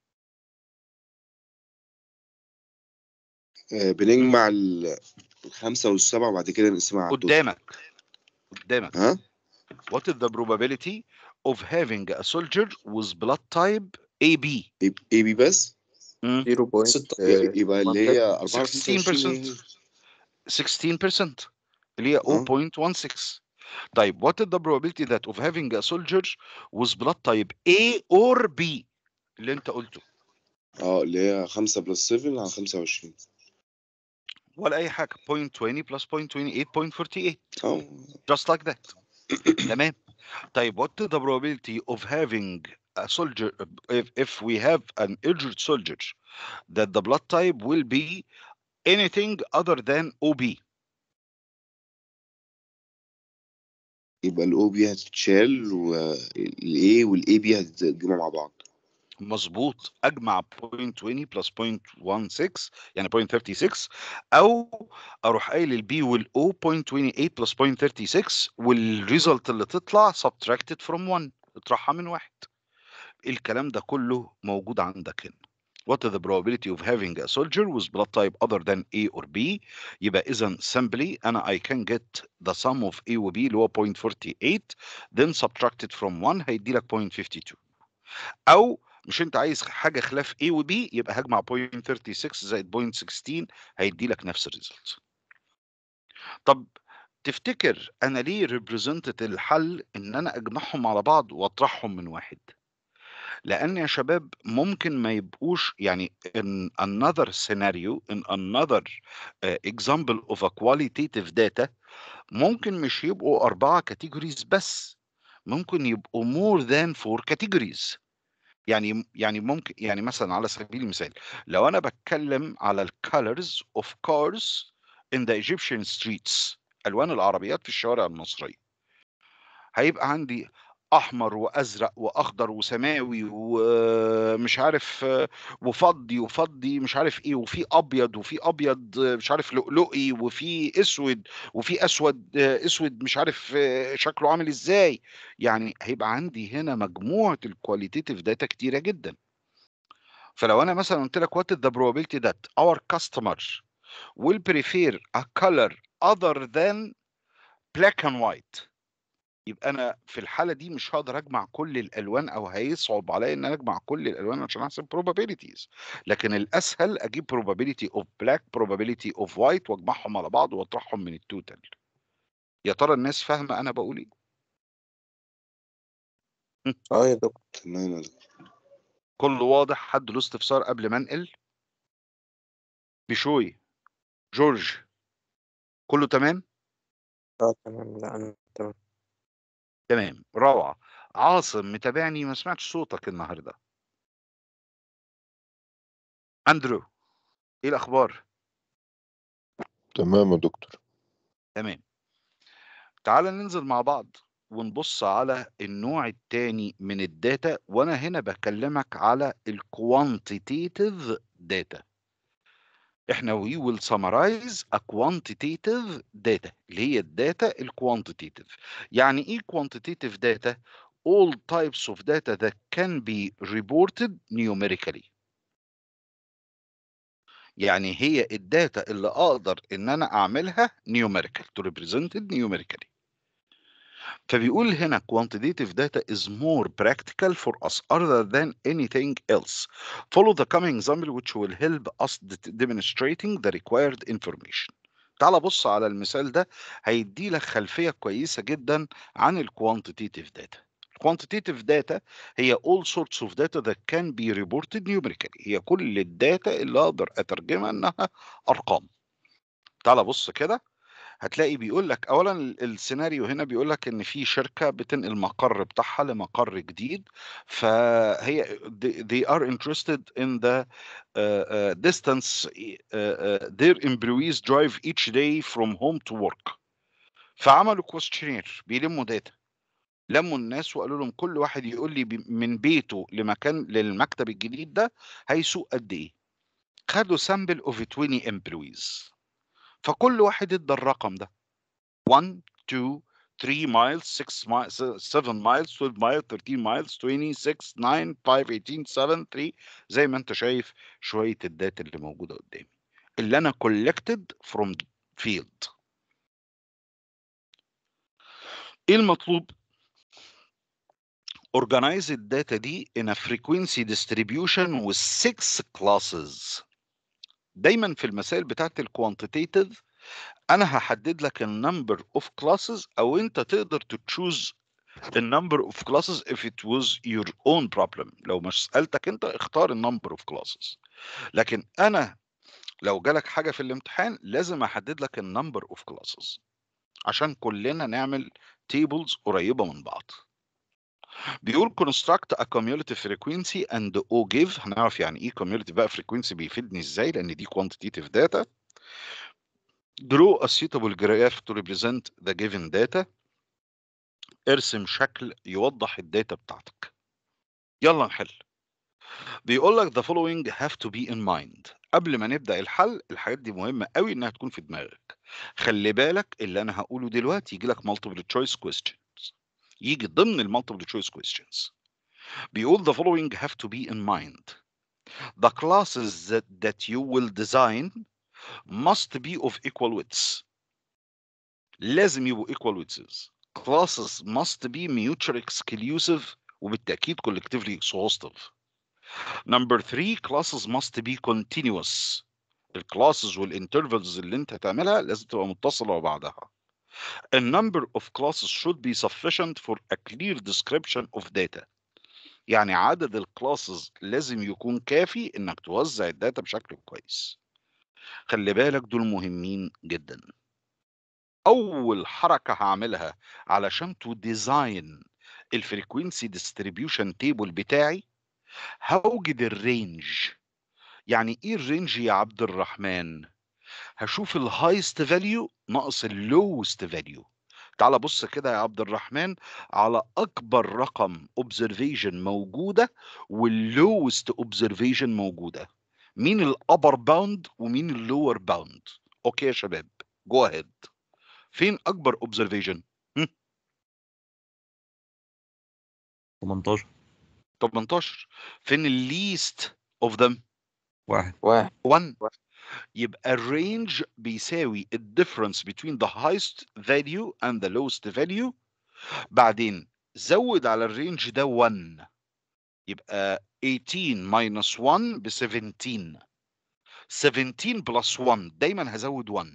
آه، بنجمع ال- الخمسة والسبعة وبعد كده نقسمها على التوتال قدامك قدامك ها what is the probability of having a soldier with blood type AB اي بي بس مم. 0. ستة آه، يبقى اللي هي 4 16% 16% اللي هي آه. 0.16 طيب what is the probability that of having a soldier with blood type A or B اللي انت قلته اه اللي هي 5 بلس 7 على 25 ولا اي حاجه 0.20 plus 0.28 0.48 اه just like that تمام طيب what is the probability of having a soldier if, if we have an injured soldier that the blood type will be anything other than OB يبقى الاو بي هتتشال والاي والاي بي هتتجمع مع بعض مظبوط اجمع 0.20 بلس 0.16 يعني 0.36 او اروح قايل البي والاو 0.28 بلس 0.36 والريزلت اللي تطلع subtracted from 1 اطرحها من واحد الكلام ده كله موجود عندك هنا What is the probability of having a soldier with blood type other than A or B يبقى إذا simply أنا I can get the sum of A و B اللي هو 0.48 then subtracted from 1 هيدي لك 0.52 أو مش أنت عايز حاجة خلاف A و B يبقى هجمع 0.36 زائد 0.16 هيدي لك نفس الريزلت طب تفتكر أنا ليه represented الحل إن أنا أجمعهم على بعض وأطرحهم من واحد لان يا شباب ممكن ما يبقوش يعني in another scenario in another uh, example of a qualitative data ممكن مش يبقوا أربعة categories بس ممكن يبقوا more than four categories يعني يعني ممكن يعني مثلا على سبيل المثال لو أنا بتكلم على ال colors of cars in the Egyptian streets ألوان العربيات في الشوارع المصرية هيبقى عندي احمر وازرق واخضر وسماوي ومش عارف وفضي وفضي مش عارف ايه وفي ابيض وفي ابيض مش عارف لؤلؤي وفي اسود وفي اسود اسود مش عارف شكله عامل ازاي يعني هيبقى عندي هنا مجموعه الكواليتيف داتا كتيره جدا فلو انا مثلا قلت لك what is the probability that our customer will prefer a color other than black and white يبقى انا في الحاله دي مش هقدر اجمع كل الالوان او هيصعب عليا ان انا اجمع كل الالوان عشان احسب probabilities لكن الاسهل اجيب probability of black probability of white واجمعهم على بعض واطرحهم من التوتال يا ترى الناس فاهمه انا بقول ايه اه يا دكتور تمام يا دكتور كله واضح حد له استفسار قبل ما انقل بشوي جورج كله تمام اه تمام لا انا تمام تمام روعه عاصم متابعني ما سمعتش صوتك النهارده اندرو ايه الاخبار تمام يا دكتور تمام تعال ننزل مع بعض ونبص على النوع التاني من الداتا وانا هنا بكلمك على الكوانتيتيف داتا احنا we will summarize a quantitative data اللي هي الداتا الكوانتيتيف يعني ايه quantitative data all types of data that can be reported numerically يعني هي الداتا اللي اقدر ان انا اعملها numerical to represent it numerically فبيقول هنا quantitative data is more practical for us other than anything else. Follow the coming example which will help us de- demonstrating the required information. تعال بص على المثال ده هيدي لك خلفية كويسة جدا عن ال quantitative data. quantitative data هي all sorts of data that can be reported numerically هي كل الداتا اللي اقدر اترجمها انها ارقام. تعال بص كده هتلاقي بيقول لك اولا ال- السيناريو هنا بيقول لك ان في شركه بتنقل مقر بتاعها لمقر جديد فهي they they are interested in the uh, uh, distance uh, uh, their employees drive each day from home to work فعملوا كويستشنير بيلموا داتا لموا الناس وقالوا لهم كل واحد يقول لي بي- من بيته لمكان للمكتب الجديد ده هيسوق قد ايه خدوا سامبل اوف 20 employees فكل واحد ادى الرقم ده 1 2 3 miles 6 miles 7 miles 12 miles 13 miles 20 6 9 5 18 7 3 زي ما انت شايف شويه الداتا اللي موجوده قدامي اللي انا collected from field ايه المطلوب organize الداتا دي in a frequency distribution with 6 classes دايما في المسائل بتاعت الكوانتيتيف انا هحدد لك النمبر اوف كلاسز او انت تقدر تشوز النمبر اوف كلاسز if it was your own problem لو مش سالتك انت اختار النمبر اوف كلاسز لكن انا لو جالك حاجه في الامتحان لازم احدد لك النمبر اوف كلاسز عشان كلنا نعمل تيبلز قريبه من بعض بيقول construct a cumulative frequency and O give هنعرف يعني ايه cumulative بقى frequency بيفيدني ازاي لان دي quantitative data draw a suitable graph to represent the given data ارسم شكل يوضح الداتا بتاعتك يلا نحل بيقول لك the following have to be in mind قبل ما نبدأ الحل الحاجات دي مهمة قوي انها تكون في دماغك خلي بالك اللي انا هقوله دلوقتي يجي لك multiple choice questions يجي ضمن ال multiple choice questions بيقول the following have to be in mind the classes that, that you will design must be of equal widths لازم يبقوا equal widths classes must be mutually exclusive وبالتأكيد collectively exhaustive number three classes must be continuous الكلاسز والانترفلز اللي انت هتعملها لازم تبقى متصلة وبعضها a number of classes should be sufficient for a clear description of data يعني عدد الكلاسز لازم يكون كافي انك توزع الداتا بشكل كويس خلي بالك دول مهمين جدا اول حركه هعملها علشان تو ديزاين الفريكوينسي ديستريبيوشن تيبل بتاعي هوجد الرينج يعني ايه الرينج يا عبد الرحمن هشوف الهايست فاليو ناقص اللوست فاليو تعال بص كده يا عبد الرحمن على اكبر رقم اوبزرفيشن موجوده واللوست اوبزرفيشن موجوده مين الابر باوند ومين اللور باوند اوكي يا شباب جو اهيد فين اكبر اوبزرفيشن 18 18 فين الليست اوف ذم واحد واحد 1 يبقى الرينج بيساوي الديفرنس between the highest value and the lowest value بعدين زود على الرينج ده 1 يبقى 18 minus 1 ب 17 17 plus 1 دايما هزود 1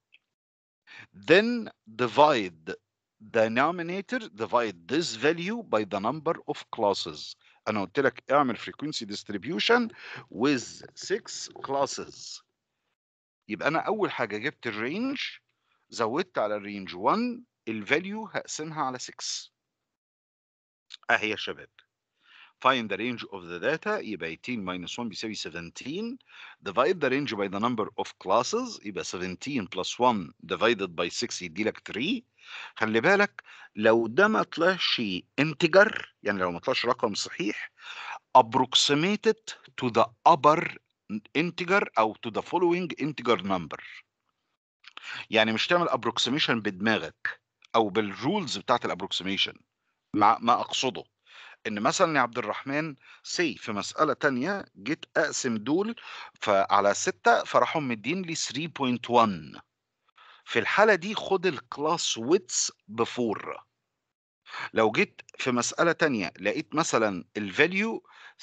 then divide denominator divide this value by the number of classes انا قلت لك اعمل frequency distribution with 6 classes يبقى انا اول حاجه جبت الرينج زودت على الرينج 1 الفاليو هقسمها على 6 اهي يا شباب find the range of the data يبقى 18 minus 1 بيساوي 17 divide the range by the number of classes يبقى 17 plus 1 divided by 6 يدي لك 3 خلي بالك لو ده ما طلعش integer يعني لو ما طلعش رقم صحيح approximated to the upper integer او to the following integer number يعني مش تعمل approximation بدماغك او بالرولز بتاعت الابروكسيميشن مع ما اقصده ان مثلا يا عبد الرحمن سي في مساله تانية جيت اقسم دول فعلى 6 فراحوا مدين لي 3.1 في الحاله دي خد الكلاس ويتس بفور لو جيت في مساله تانية لقيت مثلا الفاليو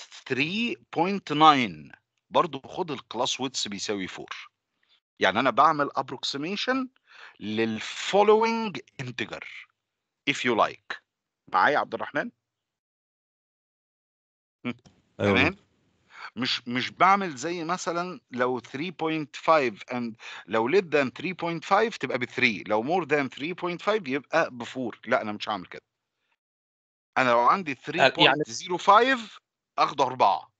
3.9 برضو خد الكلاس ويتس بيساوي 4 يعني انا بعمل approximation للفولوينج integer if you like معايا يا عبد الرحمن ايوه تمام مش مش بعمل زي مثلا لو 3.5 and لو less than 3.5 تبقى ب 3 لو more than 3.5 يبقى ب 4 لا انا مش هعمل كده انا لو عندي يعني 3.05 اخده 4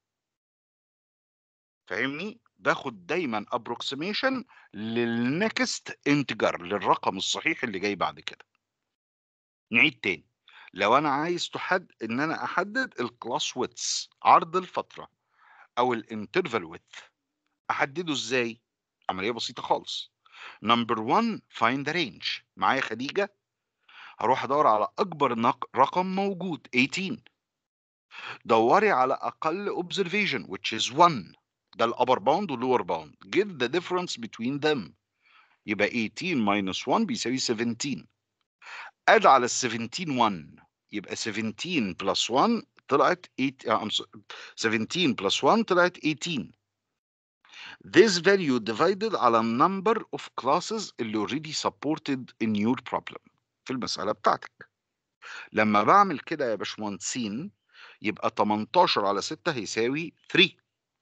فاهمني باخد دايما approximation للنكست انتجر للرقم الصحيح اللي جاي بعد كده نعيد تاني لو انا عايز تحد ان انا احدد الكلاس ويتس عرض الفتره او الانترفال ويت احدده ازاي عمليه بسيطه خالص نمبر 1 فايند رينج معايا خديجه هروح ادور على اكبر نق- رقم موجود 18 دوري على اقل observation which is 1 ده الابر باوند واللور باوند get the difference between them يبقى 18 minus 1 بيساوي 17 اد على ال 17 1 يبقى 17 plus 1 طلعت 8 آه، I'm so- 17 plus 1 طلعت 18 This value divided على number of classes اللي already supported in your problem في المسألة بتاعتك لما بعمل كده يا باشمهندسين يبقى 18 على 6 هيساوي 3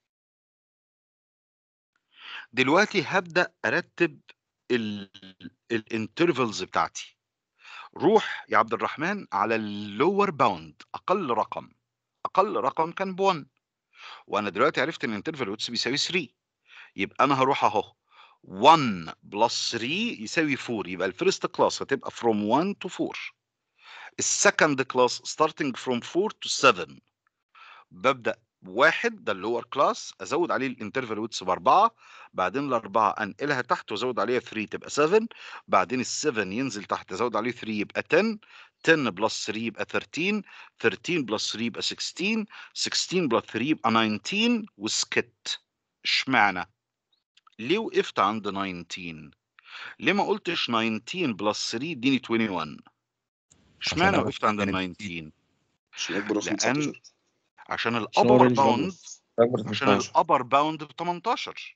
دلوقتي هبدأ أرتب الانترفلز بتاعتي روح يا عبد الرحمن على اللور باوند أقل رقم أقل رقم كان ب 1 وأنا دلوقتي عرفت إن الانترفال ويتس بيساوي 3 يبقى أنا هروح أهو 1 بلس 3 يساوي 4 يبقى الفيرست كلاس هتبقى from 1 to 4 السكند كلاس starting from 4 to 7 ببدا واحد ده اللور كلاس ازود عليه الانترفال ويتس باربعه بعدين الاربعه انقلها تحت وازود عليها 3 تبقى 7 بعدين ال7 ينزل تحت ازود عليه 3 يبقى 10 10 بلس 3 يبقى 13 13 بلس 3 يبقى 16 16 بلس 3 يبقى 19 وسكت اشمعنى ليه وقفت عند 19 ليه ما قلتش 19 بلس 3 اديني 21 اشمعنى أول وقفت عند ال كانت 19 عشان اكبر رقم لان 19 عشان عشان هو الابر رينج باوند نمبر اكبر عشان 18 الابر باوند ب 18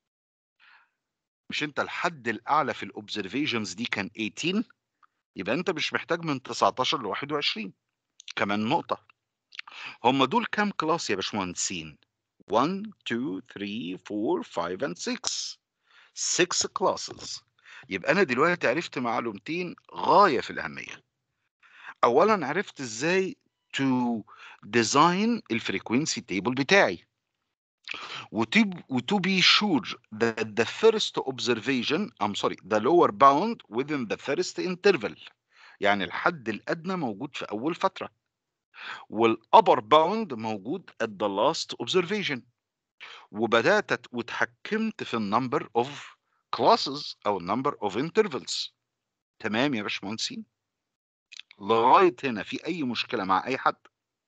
مش انت الحد الاعلى في الاوبزرفيشنز دي كان 18 يبقى انت مش محتاج من 19 ل 21 كمان نقطة هم دول كام كلاس يا باشمهندسين 1 2 3 4 5 and 6 6 classes يبقى انا دلوقتي عرفت معلومتين غايه في الاهميه اولا عرفت ازاي to design الفريكوينسي تيبل بتاعي وتب to be sure that the first observation I'm sorry the lower bound within the first interval يعني الحد الأدنى موجود في أول فترة والupper bound موجود at the last observation وبدأت أت- واتحكمت في النمبر of classes أو number of intervals تمام يا باشمهندسين لغاية هنا في أي مشكلة مع أي حد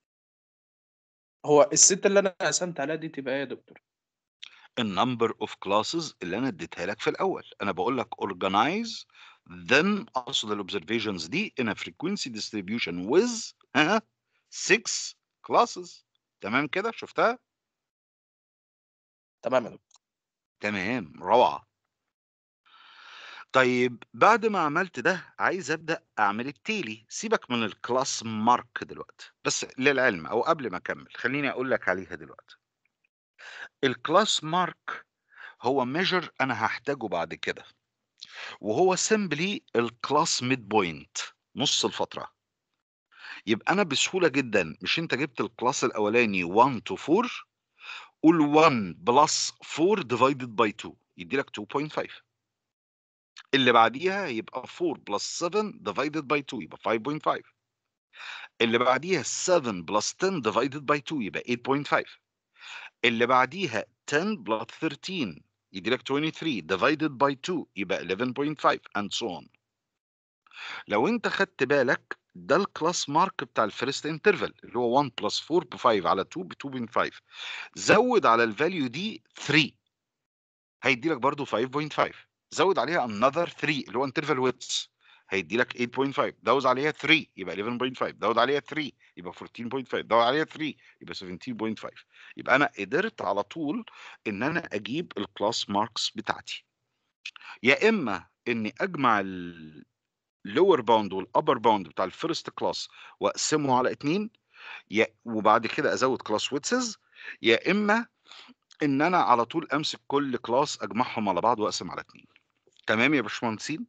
هو الستة اللي أنا قسمت عليها دي تبقى إيه يا دكتور؟ النمبر اوف كلاسز اللي انا اديتها لك في الاول انا بقول لك organize then اقصد الاوبزرفيشنز دي in a frequency distribution with ها 6 classes تمام كده شفتها تمام يا دكتور تمام روعه طيب بعد ما عملت ده عايز ابدا اعمل التالي سيبك من الكلاس مارك دلوقتي بس للعلم او قبل ما اكمل خليني اقول لك عليها دلوقتي الكلاس مارك هو ميجر انا هحتاجه بعد كده وهو سيمبلي الكلاس ميد بوينت نص الفتره يبقى انا بسهوله جدا مش انت جبت الكلاس الاولاني 1 to 4 قول 1 بلس 4 divided by 2 يدي لك 2.5 اللي بعديها يبقى 4 بلس 7 divided by 2 يبقى 5.5 اللي بعديها 7 بلس 10 divided by 2 يبقى 8.5 اللي بعديها 10 بلس 13 يدي لك 23 divided by 2 يبقى 11.5 and so on لو انت خدت بالك ده الكلاس مارك بتاع الفيرست انترفال اللي هو 1 بلس 4 ب 5 على 2 ب 2.5 زود على الفاليو دي 3 هيدي لك برضه 5.5 زود عليها another 3 اللي هو انترفال ويتس هيدي لك 8.5 زود عليها 3 يبقى 11.5 زود عليها 3 يبقى 14.5 زود عليها 3 يبقى 17.5 يبقى انا قدرت على طول ان انا اجيب الكلاس ماركس بتاعتي يا اما اني اجمع اللور باوند والابر باوند بتاع الفيرست كلاس واقسمه على اتنين يا وبعد كده ازود كلاس ويتسز يا اما ان انا على طول امسك كل كلاس اجمعهم على بعض واقسم على اتنين تمام يا باشمهندسين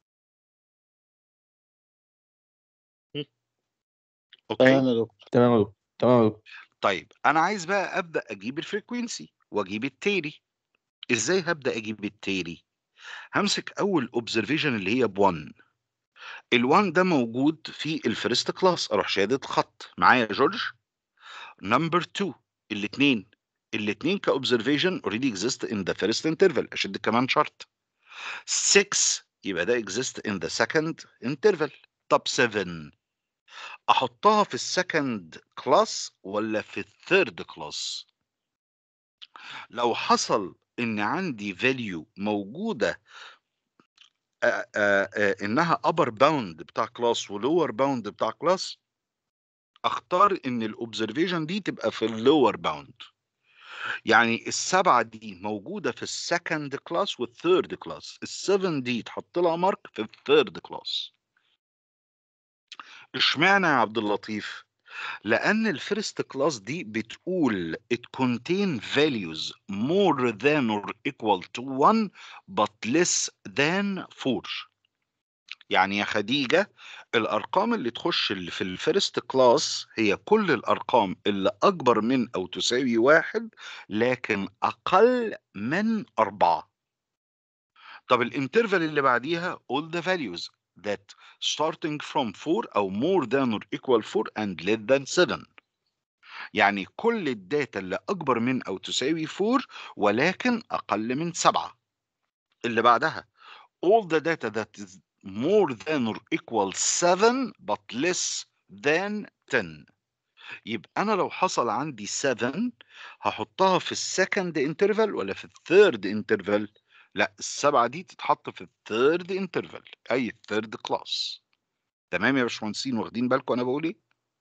اوكي تمام يا دكتور تمام يا دكتور تمام يا دكتور طيب انا عايز بقى ابدا اجيب الفريكوينسي واجيب التيري ازاي هبدا اجيب التيري همسك اول اوبزرفيشن اللي هي ب1 ال1 ده موجود في الفيرست كلاس اروح شادد خط معايا يا جورج نمبر 2 الاثنين الاثنين كاوبزرفيشن اوريدي اكزيست ان ذا فيرست انترفال اشد كمان شرط 6 يبقى ده اكزيست ان ذا سكند انترفال طب 7 احطها في السكند كلاس ولا في الثيرد كلاس لو حصل ان عندي فاليو موجوده آآ آآ انها upper bound بتاع كلاس ولور باوند بتاع كلاس اختار ان الاوبزرفيشن دي تبقى في اللور باوند يعني السبعه دي موجوده في السكند كلاس والثيرد كلاس السفن دي تحط لها مارك في الثيرد كلاس اشمعنى يا عبد اللطيف لان الفيرست كلاس دي بتقول it contain values more than or equal to 1 but less than 4 يعني يا خديجة الأرقام اللي تخش اللي في الفيرست كلاس هي كل الأرقام اللي أكبر من أو تساوي واحد لكن أقل من أربعة طب الانترفال اللي بعديها all the values that starting from 4 أو more than or equal 4 and less than 7 يعني كل الداتا اللي أكبر من أو تساوي 4 ولكن أقل من 7 اللي بعدها all the data that is more than or equal 7 but less than 10 يبقى انا لو حصل عندي 7 هحطها في السكند انترفال ولا في الثيرد انترفال لا السبعه دي تتحط في الثيرد انترفال اي الثيرد كلاس تمام يا باشمهندسين واخدين بالكم انا بقول ايه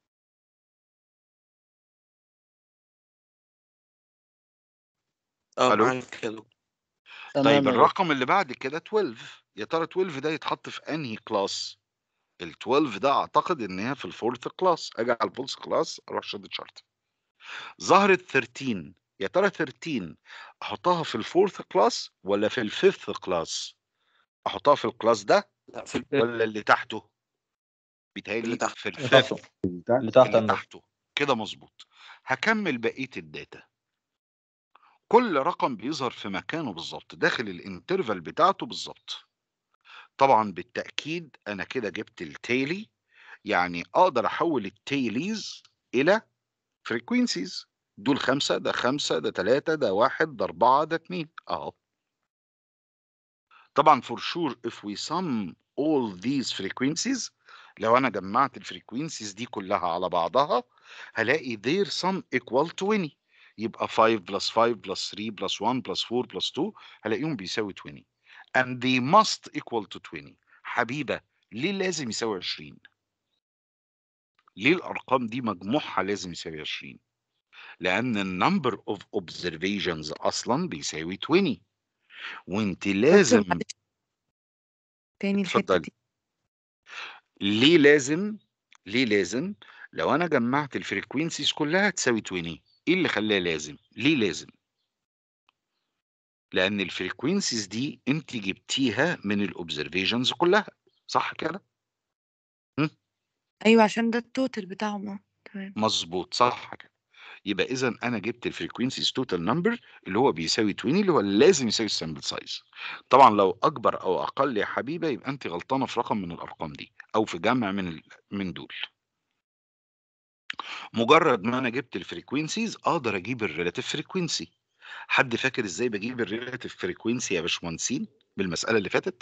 اه الو معاك يا دكتور طيب تمام يا دكتور الرقم اللي بعد كده 12 يا ترى 12 ده يتحط في انهي كلاس ال 12 ده اعتقد ان هي في الفورث كلاس اجي على الفولث كلاس اروح شدد شرط ظهرت 13 يا ترى 13 احطها في الفورث كلاس ولا في الفيفث كلاس احطها في الكلاس ده لا في الفيفث ولا اللي تحته اللي بيتهيألي تحت في اللي تحته الفيفث اللي تحت اللي عندك تحته كده مظبوط هكمل بقية الداتا كل رقم بيظهر في مكانه بالظبط داخل الانترفال بتاعته بالظبط طبعا بالتأكيد أنا كده جبت التيلي يعني أقدر أحول التيليز إلى فريكوينسيز دول خمسة ده خمسة ده تلاتة ده واحد ده أربعة ده اتنين أهو طبعا for sure if we sum all these frequencies لو أنا جمعت الفريكوينسيز دي كلها على بعضها هلاقي their sum equal 20 يبقى 5 plus 5 plus 3 plus 1 plus 4 plus 2 هلاقيهم بيساوي 20 and they must equal to 20 حبيبة ليه لازم يساوي 20 ليه الأرقام دي مجموعها لازم يساوي 20 لأن النمبر of observations أصلا بيساوي 20 وانت لازم معلش تاني الحتة اتفضلي دي ليه لازم ليه لازم لو انا جمعت الفريكوينسيز كلها تساوي 20 ايه اللي خلاها لازم ليه لازم لان الفريكوينسيز دي انت جبتيها من الاوبزرفيشنز كلها صح كده هم؟ أيوة عشان ده التوتال بتاعهم اه تمام مظبوط صح كده يبقى اذا انا جبت الفريكوينسيز توتال نمبر اللي هو بيساوي 20 اللي هو لازم يساوي السامبل سايز طبعا لو اكبر او اقل يا حبيبه يبقى انت غلطانه في رقم من الارقام دي او في جمع من ال... من دول مجرد ما انا جبت الفريكوينسيز اقدر اجيب الريلاتيف فريكوينسي حد فاكر ازاي بجيب الريلاتيف فريكوينسي يا باشمهندسين بالمساله اللي فاتت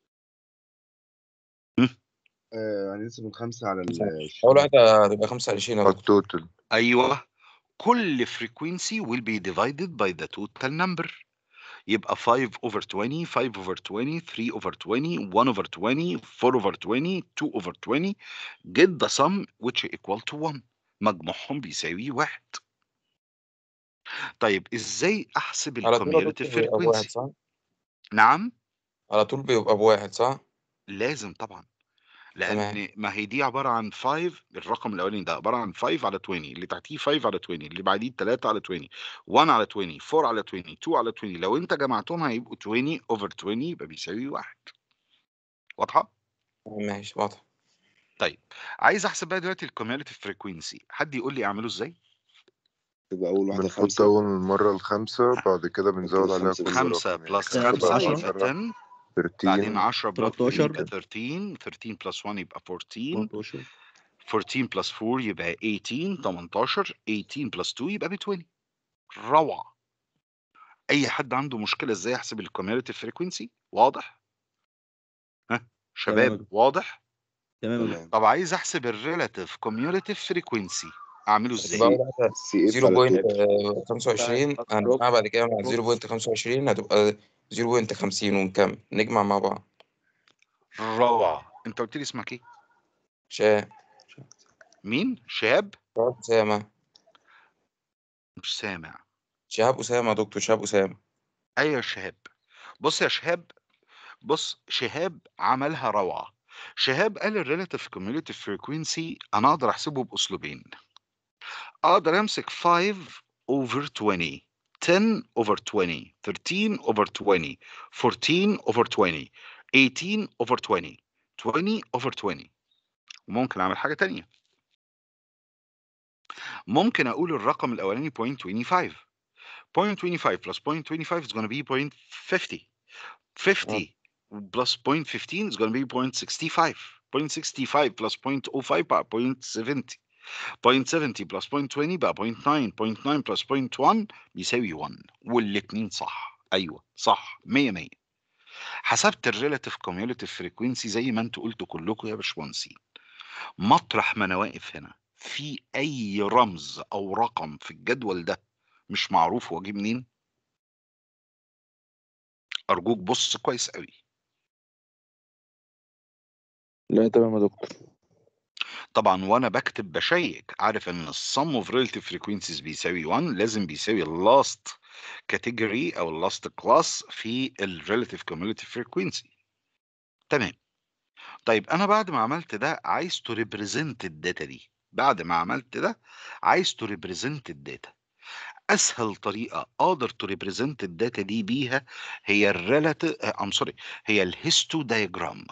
آه هنقسم الخمسة على ال أول واحدة هتبقى خمسة على عشرين يا دكتور التوتال ايوه كل frequency will be divided by the total number يبقى 5 over 20 5 over 20 3 over 20 1 over 20 4 over 20 2 over 20 get the sum which equal to 1 مجموعهم بيساوي واحد طيب ازاي احسب على طول يا الكوميوليتيف دكتور بيبقى بواحد فريكوينسي صح؟ نعم على طول بيبقى بواحد صح؟ لازم طبعا تمام لان ما هي دي عباره عن 5 الرقم الاولاني ده عباره عن 5 على 20 اللي تحتيه 5 على 20 اللي بعديه 3 على 20 1 على 20 4 على 20 2 على 20 لو انت جمعتهم هيبقوا 20 اوفر 20 يبقى بيساوي واحد واضحه ماشي واضح طيب عايز احسب بقى دلوقتي الكوميوليتيف فريكوينسي حد يقول لي اعمله ازاي تبقى أول واحدة بنحط خمسة أول مرة الخمسة بعد كده بنزود كده عليها خمسة كل خمسة رقم يعني بلس كده خمسة خمسة عشرة. يبقى 10 10 بعدين 13 10 بلس 2 13 يبقى 13 13 بلس 1 يبقى 14 14 14 بلس 4 يبقى 18 18 18 بلس 2 يبقى ب 20 روعة اي حد عنده مشكلة ازاي احسب الكوميوليتيف فريكوينسي واضح ها تمام يا شباب دكتور واضح تمام يا دكتور تمام طب عايز احسب الريلاتيف كوميوليتيف فريكوينسي اعمله هتبقى ازاي أول واحدة سي اف زيرو على بوينت التوتال خمسة وعشرين هنجمعها بعد كده مع زيرو بوينت خمسة وعشرين هتبقى زيرو بوينت خمسين ونكمل نجمع مع بعض روعة انت قلت لي اسمك ايه شاء مين شهاب شهاب أسامة مش سامع شهاب أسامة يا دكتور شهاب أسامة ايوه يا شهاب بص يا شهاب بص شهاب عملها روعة شهاب قال الريلاتيف كوميوليتيف فريكوينسي انا اقدر احسبه باسلوبين اقدر امسك 5 over 20 10 over 20 13 over 20 14 over 20 18 over 20 20 over 20 وممكن اعمل حاجة تانية ممكن اقول الرقم الاولاني 0.25 0.25 plus 0.25 is going to be 0.50 50 plus 0.15 is going to be 0.65 0.65 plus 0.05 بقى 0.70 0.70 plus 0.20 بقى 0.9 0.9 plus 0.1 بيساوي 1 والاتنين صح ايوه صح 100 100 حسبت الريلاتيف كوميوليتيف فريكوينسي زي ما انتوا قلتوا كلكم يا باشمهندسين مطرح ما انا واقف هنا في اي رمز او رقم في الجدول ده مش معروف هو جه منين ارجوك بص كويس قوي لا تمام يا دكتور طبعا وانا بكتب بشيك عارف ان السم اوف ريلاتيف فريكوينسيز بيساوي 1 لازم بيساوي اللاست كاتيجوري او اللاست كلاس في الريلاتيف كوميوليتيف فريكوينسي تمام طيب انا بعد ما عملت ده عايز تو ريبريزنت الداتا دي بعد ما عملت ده عايز تو ريبريزنت الداتا اسهل طريقه اقدر تو ريبريزنت الداتا دي بيها هي الريلاتيف ام سوري هي الهيستو دايجرام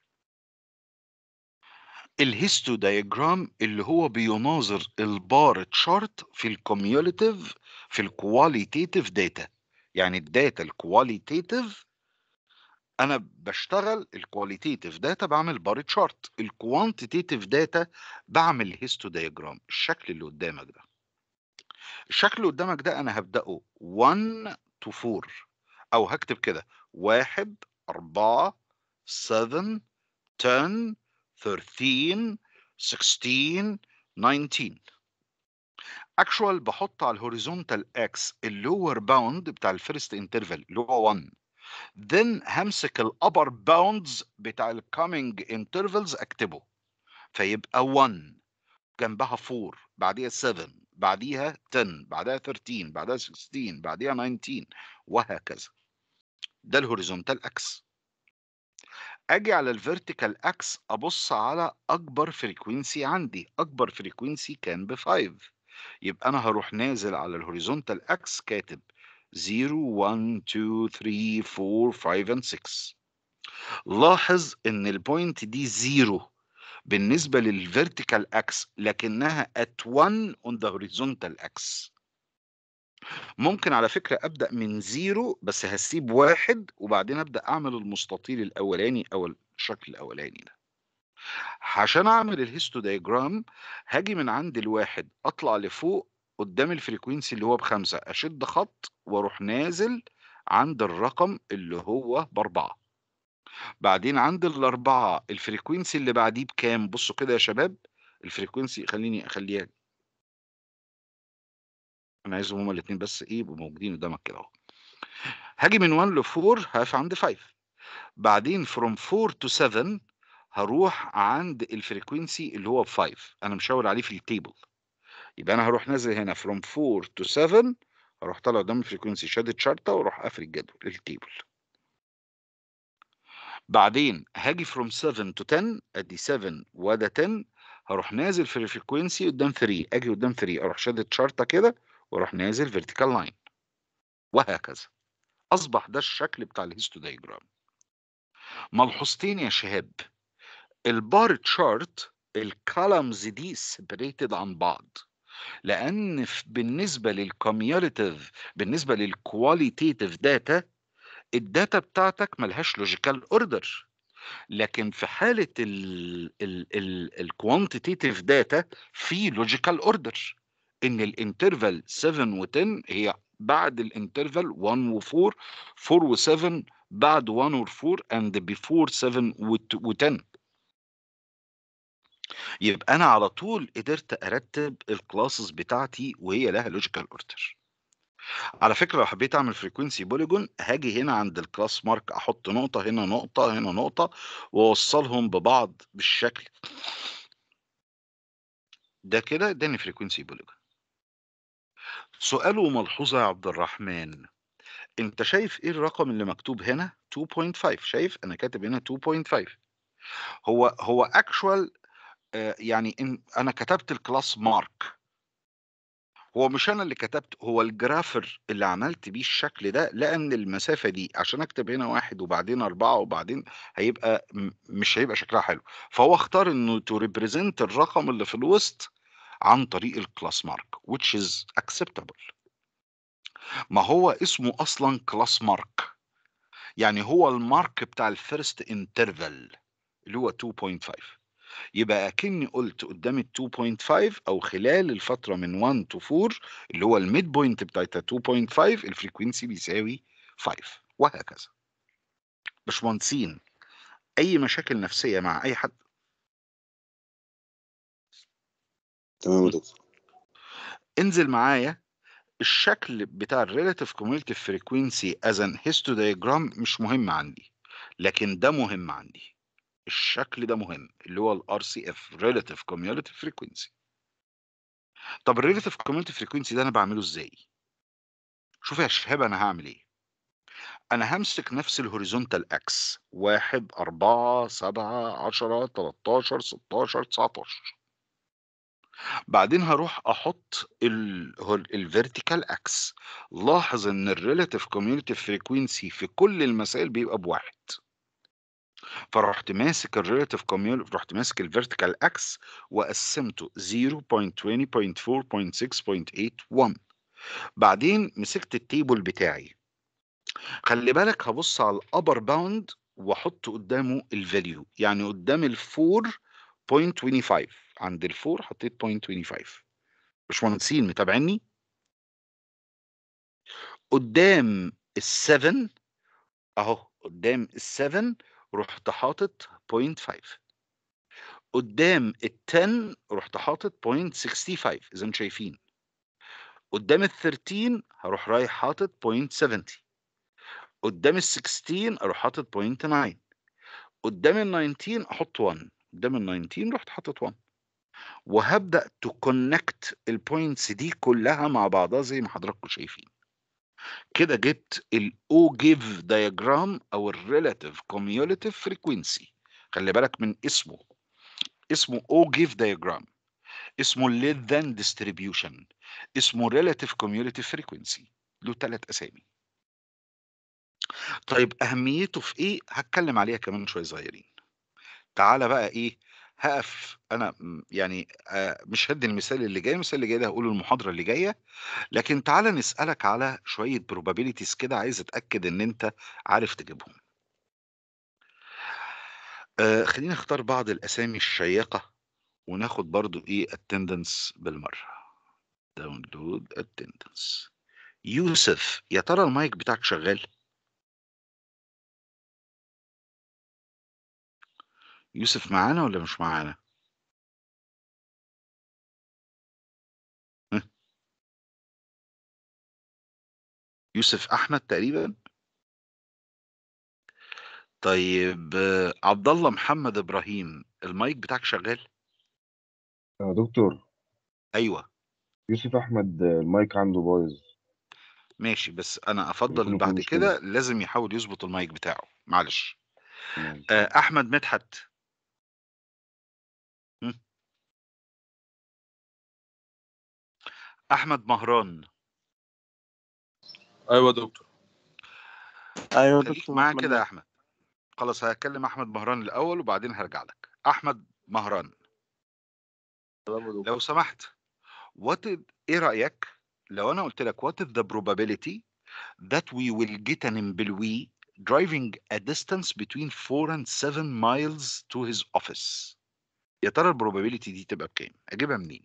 الهيستو دايجرام اللي هو بيناظر البار تشارت في الكوميوليتيف في الكواليتيتيف داتا يعني الداتا الكواليتيتيف انا بشتغل الكواليتيتيف داتا بعمل بار تشارت الكوانتيتيف داتا بعمل هيستو دايجرام الشكل اللي قدامك ده الشكل اللي قدامك ده انا هبداه 1 to 4 او هكتب كده 1 4 7 10 13 16 19 اكشوال بحط على الهوريزونتال اكس اللور باوند بتاع الفيرست انترفال اللي هو 1 then همسك الابر باوندز بتاع الكامينج انترفالز اكتبه فيبقى 1 جنبها 4 بعديها 7 بعديها 10 بعدها 13 بعدها 16 بعديها 19 وهكذا ده الهوريزونتال اكس اجي على الفيرتيكال اكس ابص على اكبر فريكوينسي عندي اكبر فريكوينسي كان ب 5 يبقى انا هروح نازل على الهوريزونتال اكس كاتب 0 1 2 3 4 5 and 6 لاحظ ان البوينت دي زيرو بالنسبه للفيرتيكال اكس لكنها at 1 on the horizontal axis ممكن على فكرة أبدأ من زيرو بس هسيب واحد وبعدين أبدأ أعمل المستطيل الأولاني أو الشكل الأولاني ده عشان أعمل الهيستو دايجرام هاجي من عند الواحد أطلع لفوق قدام الفريكوينسي اللي هو بخمسة أشد خط وأروح نازل عند الرقم اللي هو بأربعة بعدين عند الأربعة الفريكوينسي اللي بعديه بكام بصوا كده يا شباب الفريكوينسي خليني أخليها انا عايزهم هما الاثنين بس ايه يبقوا موجودين قدامك كده اهو هاجي من 1 ل 4 هقف عند 5 بعدين from 4 to 7 هروح عند الفريكوينسي اللي هو ب 5 انا مشاور عليه في التيبل يبقى انا هروح نازل هنا from 4 to 7 هروح طالع قدام الفريكوينسي شادد شرطه واروح قافل الجدول التيبل بعدين هاجي from 7 to 10 ادي 7 وده 10 هروح نازل في الفريكوينسي قدام 3 اجي قدام 3 اروح شادد شرطه كده واروح نازل فيرتيكال لاين وهكذا اصبح ده الشكل بتاع الهيستو دايجرام ملحوظتين يا شهاب البار تشارت الكولمز دي سيبريتد عن بعض لان في- بالنسبه للكوميوليتيف بالنسبه للكواليتيتيف داتا الداتا بتاعتك ملهاش لوجيكال اوردر لكن في حاله الكوانتيتيف داتا في لوجيكال اوردر ان الانترفال 7 و10 هي بعد الانترفال 1 و4 4 و7 بعد 1 و4 and before 7 و10 يبقى انا على طول قدرت ارتب الكلاسز بتاعتي وهي لها لوجيكال اوردر على فكره لو حبيت اعمل فريكوينسي بوليجون هاجي هنا عند الكلاس مارك احط نقطه هنا نقطه هنا نقطه واوصلهم ببعض بالشكل ده كده اداني فريكوينسي بوليجون سؤال وملحوظه يا عبد الرحمن انت شايف ايه الرقم اللي مكتوب هنا 2.5 شايف انا كاتب هنا 2.5 هو هو اكشوال يعني إن انا كتبت الكلاس مارك هو مش انا اللي كتبت هو الجرافر اللي عملت بيه الشكل ده لان المسافه دي عشان اكتب هنا واحد وبعدين اربعه وبعدين هيبقى م- مش هيبقى شكلها حلو فهو اختار انه تو ريبريزنت الرقم اللي في الوسط عن طريق الكلاس مارك which is acceptable ما هو اسمه اصلا كلاس مارك يعني هو المارك بتاع الفيرست انترفال اللي هو 2.5 يبقى اكني قلت قدام ال 2.5 او خلال الفتره من 1 to 4 اللي هو الميد بوينت بتاعتها 2.5 الفريكوينسي بيساوي 5 وهكذا باشمهندسين اي مشاكل نفسيه مع اي حد تمام يا دكتور انزل معايا الشكل بتاع الريلاتيف كوميوليتيف فريكوينسي از ان هيستودايجرام مش مهم عندي لكن ده مهم عندي الشكل ده مهم اللي هو الار سي اف ريلاتيف كوميوليتيف فريكوينسي طب الريلاتيف كوميوليتيف فريكوينسي ده انا بعمله ازاي شوف يا شهاب انا هعمل ايه انا همسك نفس الهوريزونتال اكس واحد أربعة سبعة عشرة 13 16 19 بعدين هاروح أحط ال هو الvertical axis لاحظ إن الrelative cumulative frequency في كل المسائل بيبقى بواحد. فرُحت ماسك الrelative cumul رُحت ماسك الvertical axis وقسّمته 0.20.4.6.81 بعدين مسكت الtable بتاعي. خلّي بالك هابُص على الupper bound وأحط قدّامه الvalue يعني قدّام ال4 0.25 عند ال4 حطيت 0.25 باشمهندسين متابعينّي؟ قدّام ال7 أهو قدّام ال7 رُحت حاطط 0.5 قدّام ال10 رُحت حاطط 0.65 إذا أنتم شايفين. قدّام ال13 هاروح رايح حاطط 0.70 قدّام ال16 أروح حاطط 0.9 قدّام ال19 أحط 1 قدّام ال19 رُحت حاطط 1 وهابدأ to connect الpoints دي كلّها مع بعضها زي ما حضراتكم شايفين. كده جِبت الOgive diagram أو الrelative cumulative frequency خلّي بالك من اسمه، اسمه Ogive diagram اسمه less than distribution اسمه relative cumulative frequency له 3 أسامي. طيب أهميته في إيه؟ هاتكلّم عليها كمان شوية صغيّرين. تعالَ بقى إيه، هاقف أنا م يعني آآ مش هادّي المثال اللي جاي، المثال اللي جاي ده هاقوله المحاضرة اللي جاية، لكن تعالَ نسألك على شوية probabilities كده عايز أتأكد إن أنت عارف تجيبهم. آآ خلّيني أختار بعض الأسامي الشيّقة وناخد برضه إيه attendance بالمرّة. download attendance يوسف يا ترى المايك بتاعك شغّال؟ يوسف معانا والّا مش معانا؟ ها؟ يوسف أحمد تقريبًا؟ طيب عبد الله محمد إبراهيم المايك بتاعك شغّال؟ يا دكتور أيوه. يوسف أحمد المايك عنده بايظ. ماشي، بس أنا ممكن أفضّل يكون بعد مشكلة. كده لازم يحاول يضبط المايك بتاعه، معلش. تمام. آآ أحمد مدحت. إمم. أحمد مهران. أيوه يا دكتور. أيوه يا خلّيك دكتور معايا أحمد كده يا مدحت. أحمد. خلاص هاكلّم أحمد مهران الأول وبعدين هارجع لك. أحمد مهران. تمام يا دكتور. لو سمحت what is إيه رأيك لو أنا قُلت لك what is the probability that we will get an employee driving a distance between 4 and 7 miles to his office يا ترى الprobability دي تبقى بكام؟ أجيبها منين؟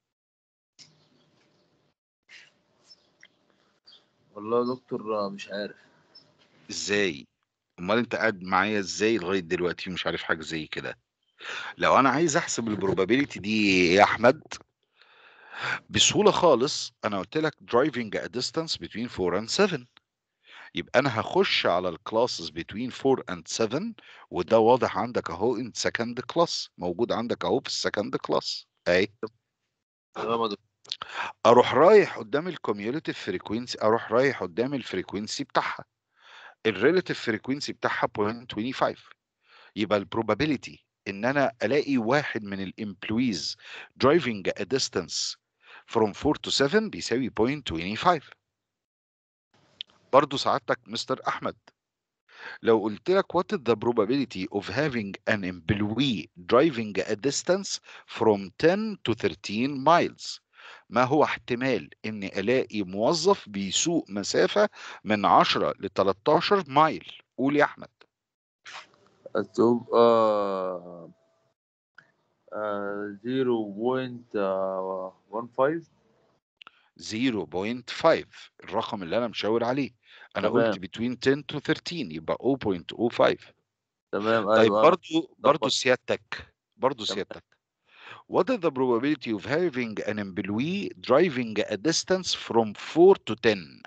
والله يا دكتور مش عارف. إزاي؟ أُمّال أنت قاعد معايا إزاي لغاية دلوقتي ومش عارف حاجة زي كده؟ لو أنا عايز أحسب الprobability دي يا أحمد بسهولة خالص أنا قُلت لك driving a distance between 4 and 7 يبقى أنا هاخُش على الclasses between 4 and 7 وده واضح عندك أهو in second class موجود عندك أهو في الsecond class أهي. تمام يا دكتور. أروح رايح قدّام الcumulative frequency أروح رايح قدّام الfrequency بتاعها. الrelative frequency بتاعها 0.25 يبقى الprobability إن أنا ألاقي واحد من الemployees driving a distance from 4 to 7 بيساوي 0.25. برضه سعادتك مستر أحمد لو قُلت لك what is the probability of having an employee driving a distance from 10 to 13 miles ما هو احتمال إني ألاقي موظف بيسوق مسافة من 10 ل13 مايل؟ قُل يا أحمد. هتبقى آآ 0.15 0.5 الرقم اللي أنا مشاور عليه. أنا قُلت تمام. between 10 to 13 يبقى 0.05 تمام طيب أيوه، أنا برضه برضه اتلخبطت. سيادتك برضه تمام. سيادتك what is the probability of having an employee driving a distance from 4 to 10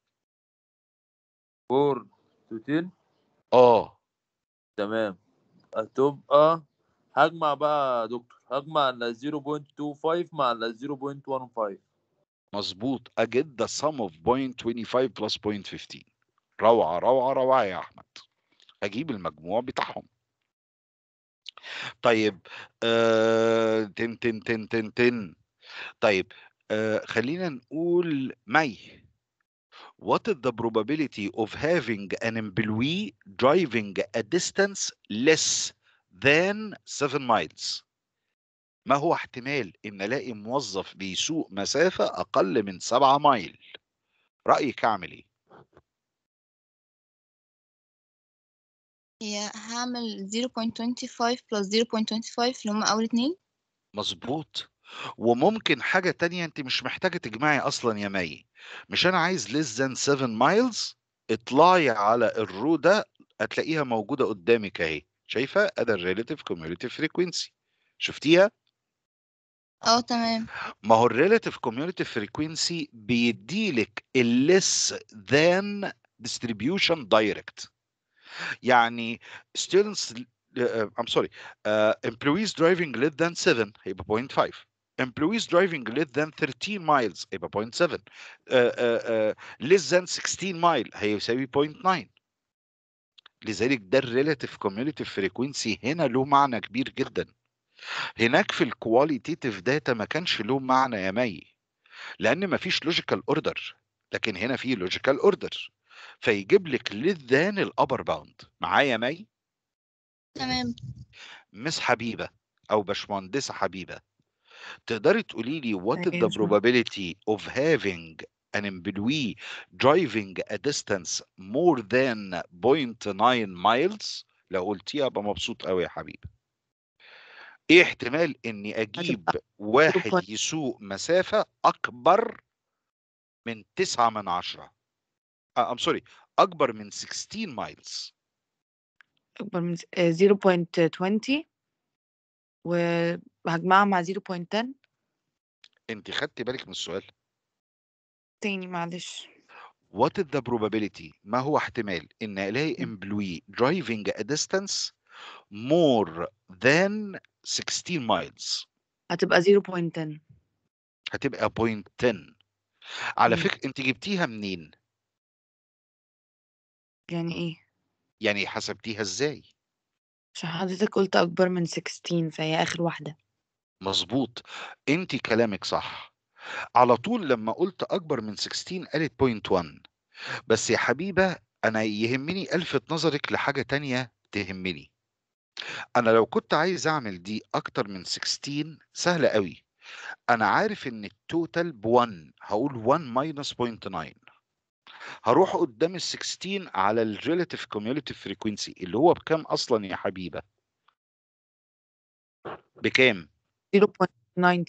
4 to 10 آه. تمام. هتبقى هاجمع بقى يا دكتور، هاجمع ال 0.25 مع ال 0.15 مضبوط أجد the sum of 0.25 plus 0.15 روعة، روعة، روعة يا أحمد. أجيب المجموع بتاعهم. طيب آه... تن تن تن تن تن طيب آه... خلينا نقول مي What is the probability of having an employee driving a distance less than 7 miles؟ ما هو احتمال ان الاقي موظف بيسوق مسافة اقل من 7 مايل؟ رأيك اعمل ايه؟ هي هعمل 0.25 plus 0.25 اللي هما أول اتنين مظبوط وممكن حاجة تانية انت مش محتاجة تجمعي اصلا يا مي مش انا عايز less than 7 miles اطلعي على الرو ده هتلاقيها موجودة قدامك اهي شايفة ادي الريليتيف كوميوليتيف فريكوينسي شفتيها اه تمام ما هو الريليتيف كوميوليتيف فريكوينسي بيديلك الليس ذان distribution direct يعني students uh, I'm sorry uh, employees driving less than 7 هيبقى 0.5 employees driving less than 13 miles هيبقى 0.7 uh, uh, uh, less than 16 mile هيساوي 0.9 لذلك ده الريلاتيف كوميوليتيف فريكوينسي هنا له معنى كبير جدا هناك في الكواليتيتيف داتا ما كانش له معنى يا مي لان ما فيش لوجيكال اوردر لكن هنا في لوجيكال اوردر فيجيب لك للذان الابر باوند معايا يا مي تمام مس حبيبه او باشمهندسه حبيبه تقدري تقولي لي what is أيوة the يا probability of having an employee driving a distance more than 0.9 miles لو قلتيها ابقى مبسوط قوي يا حبيبي ايه احتمال اني اجيب هتبقى واحد 0.9 يسوق مسافة اكبر من 9 من عشرة ام سوري اكبر من 16 مايلز أكبر من س- آه، 0.20 وهجمعها مع 0.10 انت خدتي بالك من السؤال تاني معلش what is the probability ما هو احتمال ان الاقي م. employee driving a distance more than 16 miles هتبقى 0.10 هتبقى 0.10 على م. فكرة انت جبتيها منين يعني ايه يعني حسبتيها ازاي عشان حضرتك قلت أكبر من 16 فهي آخر واحدة مظبوط انت كلامك صح على طول لما قلت اكبر من 16 قالت 0.1 بس يا حبيبة انا يهمني الفت نظرك لحاجة تانية تهمني انا لو كنت عايز اعمل دي اكتر من 16 سهلة قوي انا عارف ان التوتال ب 1 هقول 1 ماينس 0.9 هروح قدام ال 16 على الريلاتيف كوميوليتيف فريكوينسي اللي هو بكام اصلا يا حبيبة بكام 0.90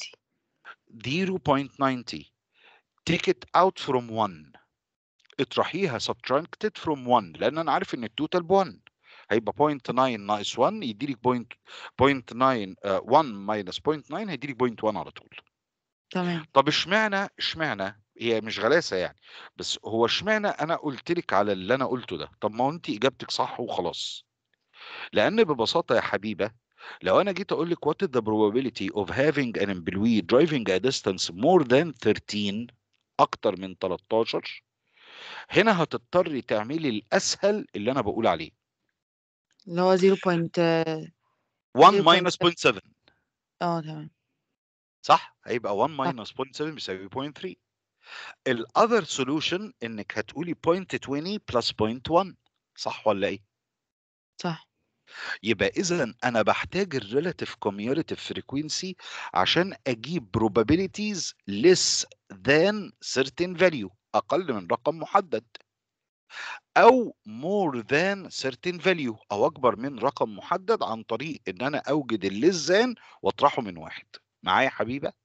0.90 take it out from 1 اطرحيها subtracted from 1 لان انا عارف ان التوتال ب 1 هيبقى 0.9 ناقص 1 يديلك 0.9 آه، 1 ماينس 0.9 هيديلك 0.1 على طول تمام طب اشمعنى اشمعنى هي مش غلاسه يعني بس هو اشمعنى انا قلت لك على اللي انا قلته ده طب ما هو انت اجابتك صح وخلاص لان ببساطه يا حبيبه لو انا جيت اقول لك what is the probability of having an employee driving a distance more than 13 اكتر من 13 هنا هتضطري تعملي الاسهل اللي انا بقول عليه اللي هو 0. 1 0.7 minus 0.7 اه تمام صح هيبقى 1 صح minus 0.7 بيساوي 0.3 الاذر سولوشن انك هتقولي 0.20 plus 0.1 صح ولا ايه صح يبقى اذا انا بحتاج الريلاتيف كوميوليتيف فريكوينسي عشان اجيب probabilities less than certain value اقل من رقم محدد او more than certain value او اكبر من رقم محدد عن طريق ان انا اوجد الليس than واطرحه من واحد معايا يا حبيبه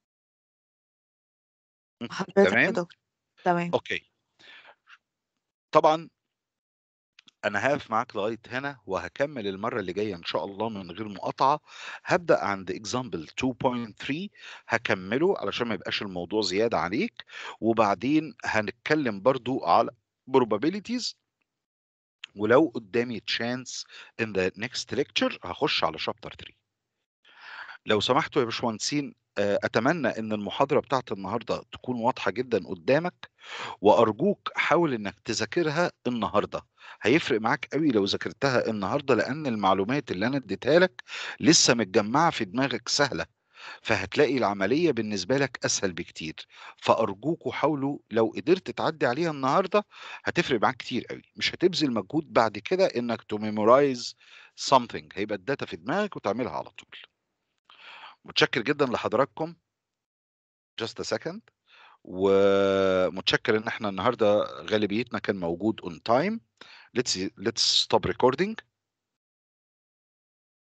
م، حضرتك يا تمام دكتور تمام اوكي طبعا انا هقف معاك لغايه هنا وهكمل المره اللي جايه ان شاء الله من غير مقاطعه هبدا عند اكزامبل 2.3 هكمله علشان ما يبقاش الموضوع زياده عليك وبعدين هنتكلم برضو على probabilities ولو قدامي chance in the next lecture هخش على chapter 3 لو سمحتوا يا باشمهندسين آآ أتمنى إن المحاضرة بتاعة النهارده تكون واضحة جدًا قدّامك، وأرجوك حاول إنك تذاكرها النهارده، هيفرق معاك أوي لو ذاكرتها النهارده، لأن المعلومات اللي أنا اديتها لك لسه متجمّعة في دماغك سهلة، فهتلاقي العملية بالنسبة لك أسهل بكتير، فأرجوكم حاولوا لو قدرت تعدّي عليها النهارده هتفرق معاك كتير أوي، مش هتبذل مجهود بعد كده إنك to memorize something هيبقى الdata في دماغك وتعملها على طول. متشكر جدًا لحضراتكم. just a second ومتشكر إن إحنا النهارده غالبيتنا كان موجود on time. let's let's stop recording.